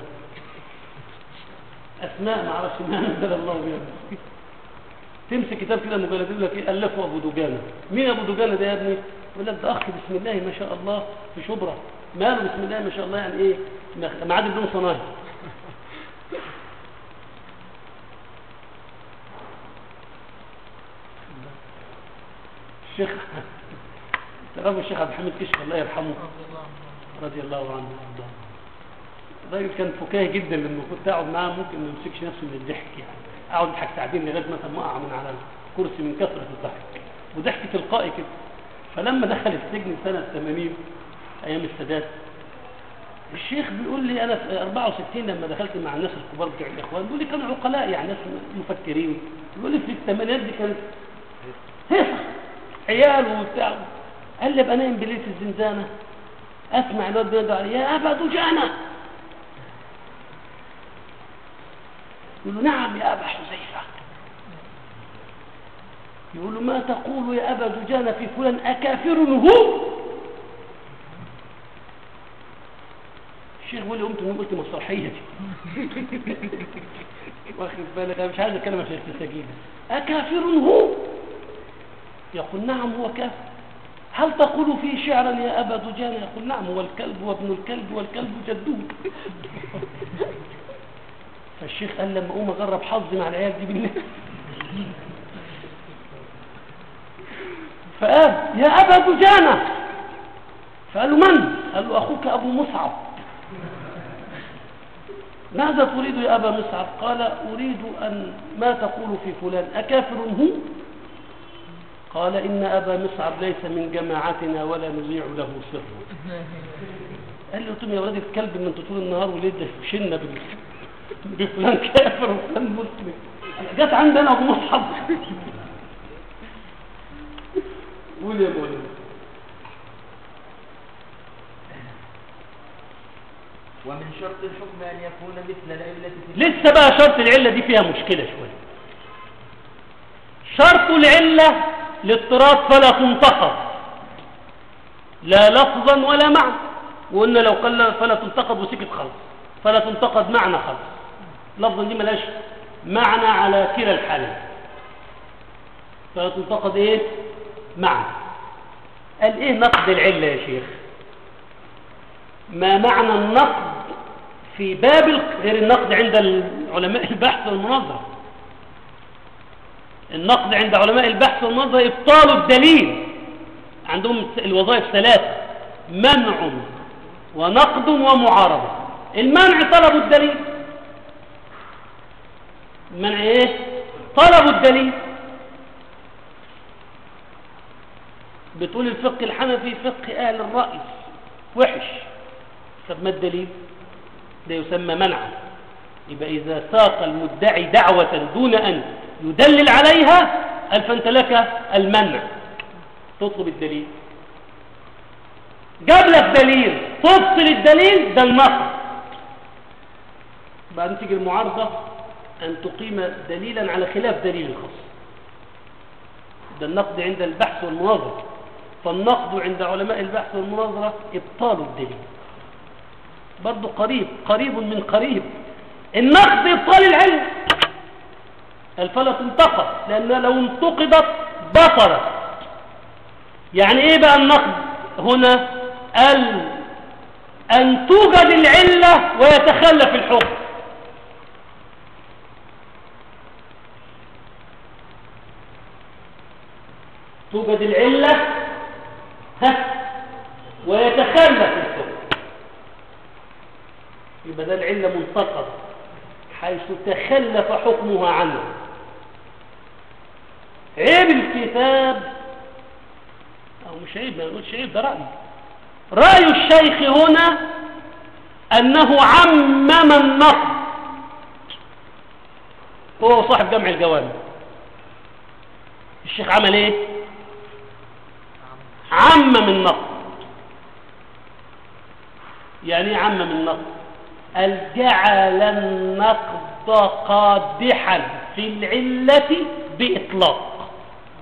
اسماء ما اعرفش ما انزل الله بها تمسك كتاب كده مجلد يقول لك ايه الفه ابو دجانه مين ابو دجانه ده يا ابني يقول لك ده اخ بسم الله ما شاء الله في شبرا ماله بسم الله ما شاء الله يعني ايه معاد بدون صنايع الشيخ تعرفوا الشيخ عبد الحميد كشك الله يرحمه رضي الله عنه رضي الله عنه وارضاه الراجل كان فكاهي جدا لما كنت اقعد معاه ممكن ما يمسكش نفسه من الضحك يعني اقعد اضحك ساعتين لغايه مثلا ما اقع من على الكرسي من كثره الضحك وضحك تلقائي كده فلما دخل السجن سنه 80 ايام السادات الشيخ بيقول لي انا في 64 لما دخلت مع الناس الكبار بتوع الاخوان بيقول لي كانوا عقلاء يعني ناس مفكرين بيقول لي في الثمانينات دي كانت هيصه عيال وبتاع قال لي ابقى نايم بالليل في الزنزانه اسمع الواد بينادي علي يا ابا دجانه يقول له نعم يا ابا حذيفه يقول له ما تقول يا ابا دجانه في فلان اكافر هو الشيخ بيقول لي قمت من قلت مسرحيه دي واخد بالك انا مش عايز اتكلم عشان التساجيل اكافر هو يقول نعم هو كافر هل تقول فيه شعرا يا ابا دجانه يقول نعم هو الكلب وابن الكلب والكلب جدوه فالشيخ قال لما اقوم اجرب حظي مع العيال دي بالله فقال يا ابا دجانه فقال له من قال له اخوك ابو مصعب ماذا تريد يا ابا مصعب قال اريد ان ما تقول في فلان اكافر هو قال ان ابا مصعب ليس من جماعتنا ولا نذيع له سره قال له انتم يا ولاد الكلب من انتوا طول النهار وليه شلنا بال- بفلان كافر وفلان مسلم جت عندنا ابو مصعب قول يا مولانا ومن شرط الحكم أن يكون مثل العلة في لسه بقى شرط العلة دي فيها مشكلة شوية شرط العلة الاضطراد فلا تنتقد لا لفظا ولا معنى وقلنا لو قال فلا تنتقد وسكت خالص فلا تنتقد معنى خالص لفظا دي ملاش معنى على كلا الحالين فلا تنتقد ايه معنى قال ايه نقد العلة يا شيخ ما معنى النقد في باب ال- غير النقد عند علماء البحث والمناظرة النقد عند علماء البحث والمناظرة إبطال الدليل عندهم الوظائف ثلاثة منع ونقد ومعارضة المنع طلب الدليل المنع ايه طلب الدليل بتقول الفقه الحنفي فقه أهل الرأي وحش طب ما الدليل ده يسمى منعا يبقى إذا ساق المدعي دعوة دون أن يدلل عليها قال فأنت لك المنع تطلب الدليل جاب لك دليل تفصل الدليل ده النقد بعدين تيجي المعارضة أن تقيم دليلا على خلاف دليل الخاص ده النقد عند البحث والمناظرة فالنقد عند علماء البحث والمناظرة إبطال الدليل برضو قريب قريب من قريب النقد إبطال العلم الفلا تنتقد لأنها لو انتقدت بطلت يعني إيه بقى النقد هنا ال أن توجد العلة ويتخلف الحكم توجد العلة ها ويتخلف الحكم يبقى ده العلة منتقد حيث تخلف حكمها عنه عيب الكتاب أو مش عيب ما نقولش عيب ده رأي رأي الشيخ هنا أنه عمم النقد هو صاحب جمع الجوامع الشيخ عمل ايه عمم النقد يعني ايه عمم النقد قال جعل النقد قادحا في العلة بإطلاق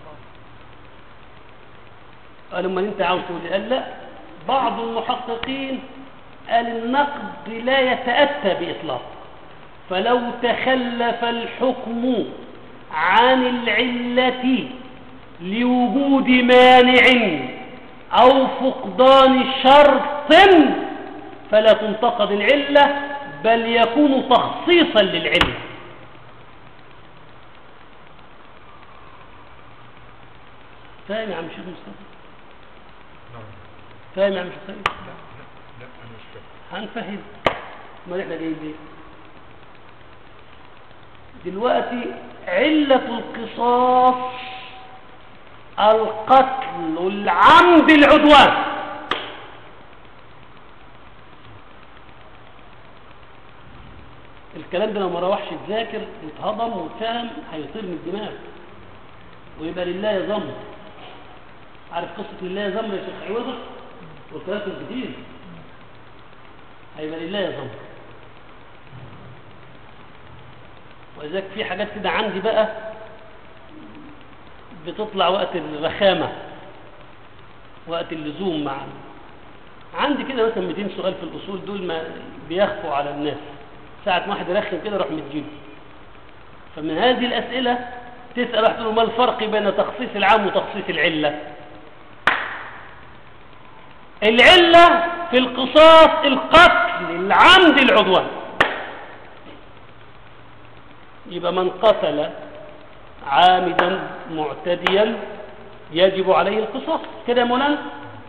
قال امال انت عاوز تقول إيه؟ قال لا بعض المحققين قال النقد لا يتأتى بإطلاق فلو تخلف الحكم عن العلة لوجود مانع أو فقدان شرط فلا تنتقد العلة بل يكون تخصيصا للعلة فاهم يا عم شيخ مصطفى نعم فاهم يا عم شيخ سيد لا لا لا أنا مش فاهم هنفهم ما احنا جايين ليه دلوقتي علة القصاص القتل العمد العدوان الكلام ده لو ما روحش تذاكر واتهضم واتفهم هيطير من الدماغ ويبقى لله ذنب عارف قصة لله ذنب يا شيخ عوضة والكلام كتير هيبقى لله ذنب ولذلك في حاجات كده عندي بقى بتطلع وقت الرخامة وقت اللزوم مع عندي كده مثلا 200 سؤال في الأصول دول ما بيخفوا على الناس ساعة ما واحد يرخم كده روح مديله فمن هذه الأسئلة تسأل واحد تقول له ما الفرق بين تخصيص العام وتخصيص العلة العلة في القصاص القتل العمد العدوان يبقى من قتل عامدا معتديا يجب عليه القصاص كده يا مولانا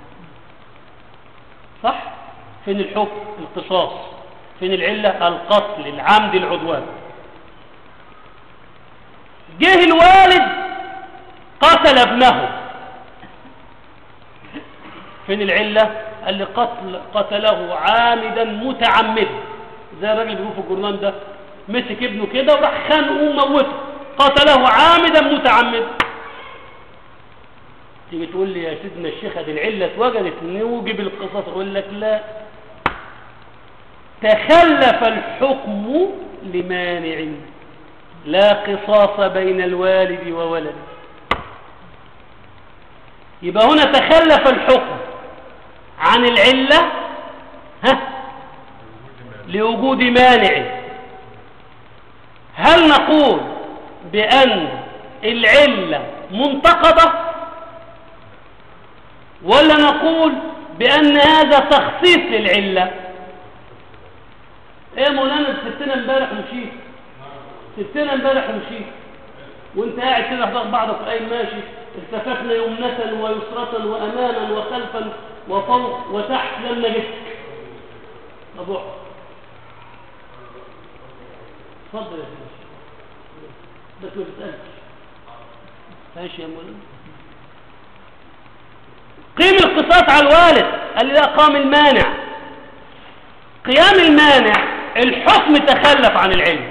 صح فين الحكم القصاص فين العلة القتل العمد العدوان جه الوالد قتل ابنه فين العلة قال لي قتل قتله عامدا متعمدا زي الراجل بيقول في الجرنان ده مسك ابنه كده وراح خانقه وموته قتله عامدا متعمدا تيجي تقول لي يا سيدنا الشيخ دي العله اتوجدت نوجب القصاص اقول لك لا تخلف الحكم لمانع لا قصاص بين الوالد وولده يبقى هنا تخلف الحكم عن العله ها لوجود مانع هل نقول بأن العلة منتقضة ولا نقول بأن هذا تخصيص للعلة ايه يا مولانا سبتنا امبارح ومشيت سبتنا امبارح ومشيت وانت قاعد كده في بعضك قايم ماشي التففنا يمنة ويسرة واماما وخلفا وفوق وتحت لما جبتك طب اقعد. اتفضل يا سيدي بس ما تسألش ماشي يا مولانا قيم القصاص على الوالد قال لي لا قام المانع قيام المانع الحكم تخلف عن العلم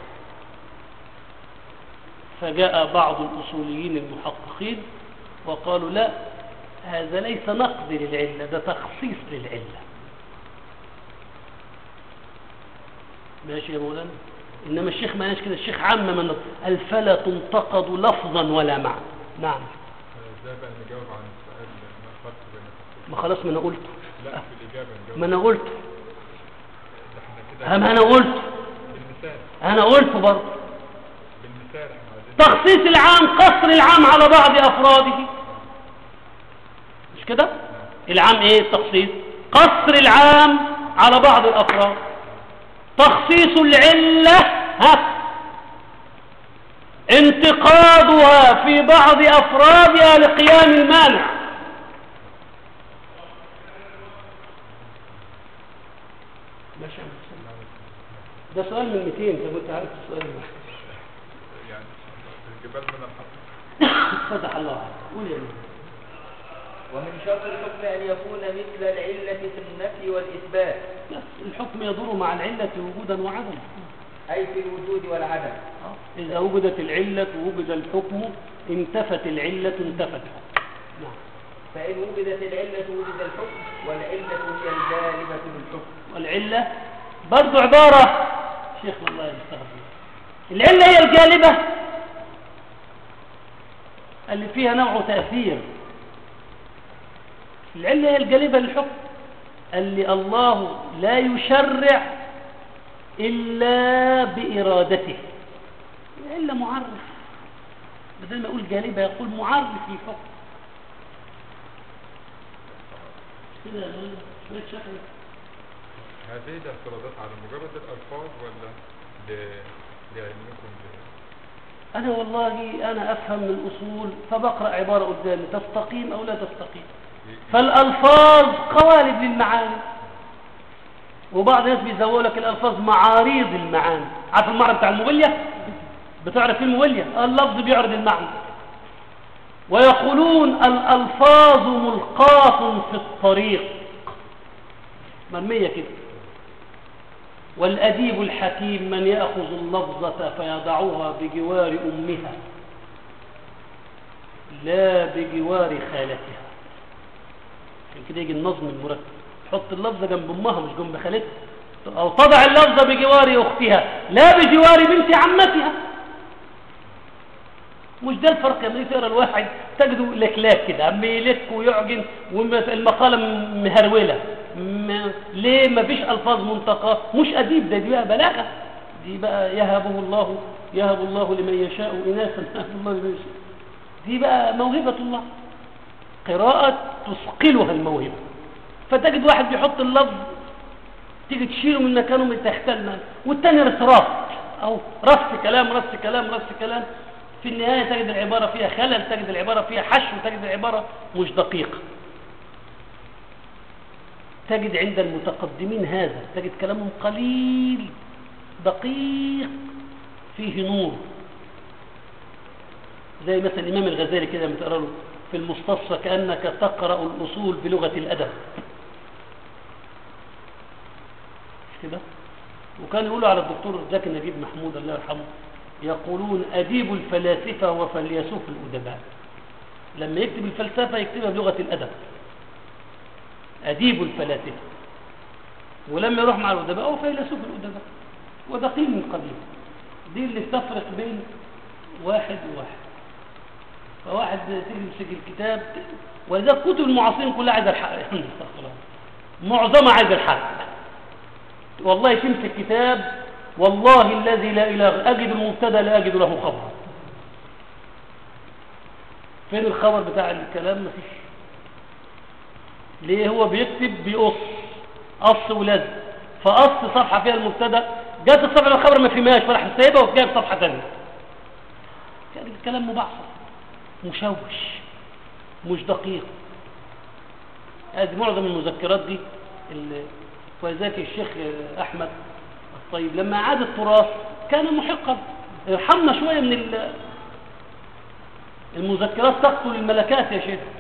فجاء بعض الأصوليين المحققين وقالوا لا هذا ليس نقد للعلة ده تخصيص للعلة ماشي يا مولانا إنما الشيخ ما قالش كده الشيخ عم من قال فلا تنتقد لفظا ولا معنى نعم ازاي بقى نجاوب عن السؤال ما الفرق بين التخصيص ما خلاص ما أنا قلته لا في الإجابة نجاوب ما أنا قلته ده احنا كده ما أنا قلته بالمثال أنا قلته برضه بالمثال احنا عايزين تخصيص العام قصر العام على بعض أفراده مش كده العام ايه التخصيص قصر العام على بعض الأفراد تخصيص العلة ها انتقادها في بعض أفرادها لقيام المانع ماشي يا عم حسين. ده سؤال من 200 طب انت عارف السؤال ده يعني الجبال من الحق فتح الله عليك قول يا ابني ومن شرط الحكم أن يكون مثل العلة في النفي والإثبات بس الحكم يدور مع العلة وجودا وعدما أي في الوجود والعدم إذا وجدت العلة ووجد الحكم انتفت العلة انتفت الحكم نعم فإن وجدت العلة وجد الحكم والعلة هي الجالبة للحكم والعلة برضو عبارة شيخ الله يستغفر العلة هي الجالبة اللي فيها نوع تأثير العلة هي الجالبة للحكم اللي الله لا يشرع إلا بإرادته العلة معرف بدل ما يقول جالبة يقول معرف للحكم مش كده يا مولانا؟ شوية شكل هذه الاعتراضات على مجرد الألفاظ ولا ل- لعلمكم ب- أنا والله أنا أفهم من الأصول فبقرأ عبارة قدامي تستقيم أو لا تستقيم فالألفاظ قوالب للمعاني وبعض الناس بيزودوا لك الألفاظ معاريض المعاني عارف المعنى بتاع المولية بتعرف ايه المولية اللفظ بيعرض المعنى ويقولون الألفاظ ملقاة في الطريق مرمية كده والأديب الحكيم من يأخذ اللفظة فيضعها بجوار أمها لا بجوار خالتها عشان كده يجي النظم المرتب تحط اللفظة جنب أمها مش جنب خالتها أو تضع اللفظة بجوار أختها لا بجوار بنت عمتها مش ده الفرق لما تيجي تقرا الواحد تجده لكلاك كده عم يلك ويعجن والمقاله م- مهروله م... ليه ما فيش الفاظ منتقاه مش اديب ده دي بقى بلاغه دي بقى يهبه الله يهب الله لمن يشاء اناثا يهب الله لمن يشاء دي بقى موهبه الله قراءه تثقلها الموهبه فتجد واحد بيحط اللفظ تيجي تشيله من مكانه من تحت المال والتاني رصراف او رص كلام رص كلام رص كلام في النهاية تجد العبارة فيها خلل تجد العبارة فيها حشو تجد العبارة مش دقيقة تجد عند المتقدمين هذا تجد كلامهم قليل دقيق فيه نور زي مثلا الإمام الغزالي كده لما تقرأ له في المستصفى كأنك تقرأ الأصول بلغة الأدب مش كده وكان يقولوا على الدكتور زكي نجيب محمود الله يرحمه يقولون أديب الفلاسفة وفيلسوف الأدباء لما يكتب الفلسفة يكتبها بلغة الأدب أديب الفلاسفة ولما يروح مع الأدباء هو فيلسوف الأدباء وده قيل من قديم دي اللي تفرق بين واحد وواحد فواحد تمسك الكتاب ولذلك كتب المعاصرين كلها عايزه الحق استغفر الله معظمها عايزه الحق والله تمسك كتاب والله الذي لا اله غيره اجد المبتدا لا اجد له خبر فين الخبر بتاع الكلام مفيش ليه هو بيكتب بيقص قص ولزق فقص صفحه فيها المبتدا جت الصفحه الخبر ما فيهاش فراح سايبها وجايب صفحه ثانيه كان الكلام مبعثر مشوش مش دقيق هذه معظم المذكرات دي اللي ولذلك الشيخ احمد الطيب لما عاد التراث كان محقا ارحمنا شويه من ال- المذكرات تقتل الملكات يا شيخ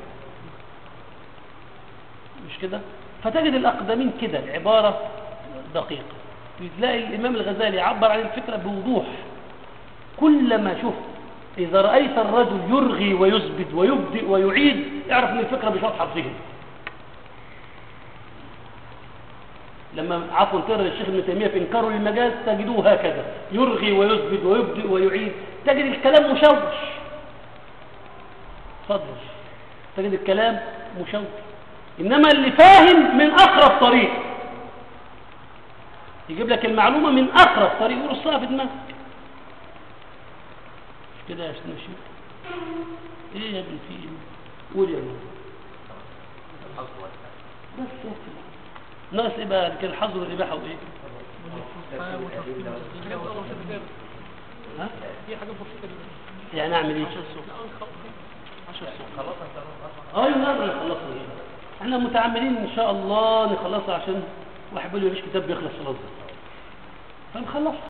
مش كده فتجد الاقدمين كده العباره دقيقه تلاقي الامام الغزالي يعبر عن الفكره بوضوح كلما شفت إذا رأيت الرجل يرغي ويثبت ويبدئ ويعيد اعرف ان الفكرة مش واضحة في ذهنه لما عفوا تقرا الشيخ ابن تيمية في إنكاره للمجاز تجدوه هكذا يرغي ويثبت ويبدئ ويعيد تجد الكلام مشوش اتفضل تجد الكلام مشوش إنما اللي فاهم من أقرب طريق يجيب لك المعلومة من أقرب طريق ويرصها في دماغك مش كده يا سيدنا الشيخ ايه يا ابني في ايه قول يا ابني بس يا سيدي. ناقص ايه بقى كان الحظر والاباحه وايه والاستسقاء وتفصيل الأدلة وتوصيل ها دي حاجه بسيطه جدا يعني اعمل ايه خلاص انت ايوه نقدر نخلصها ايه احنا متعمدين ان شاء الله نخلصها عشان واحد بيقول لي مفيش كتاب بيخلص خلاص فنخلصها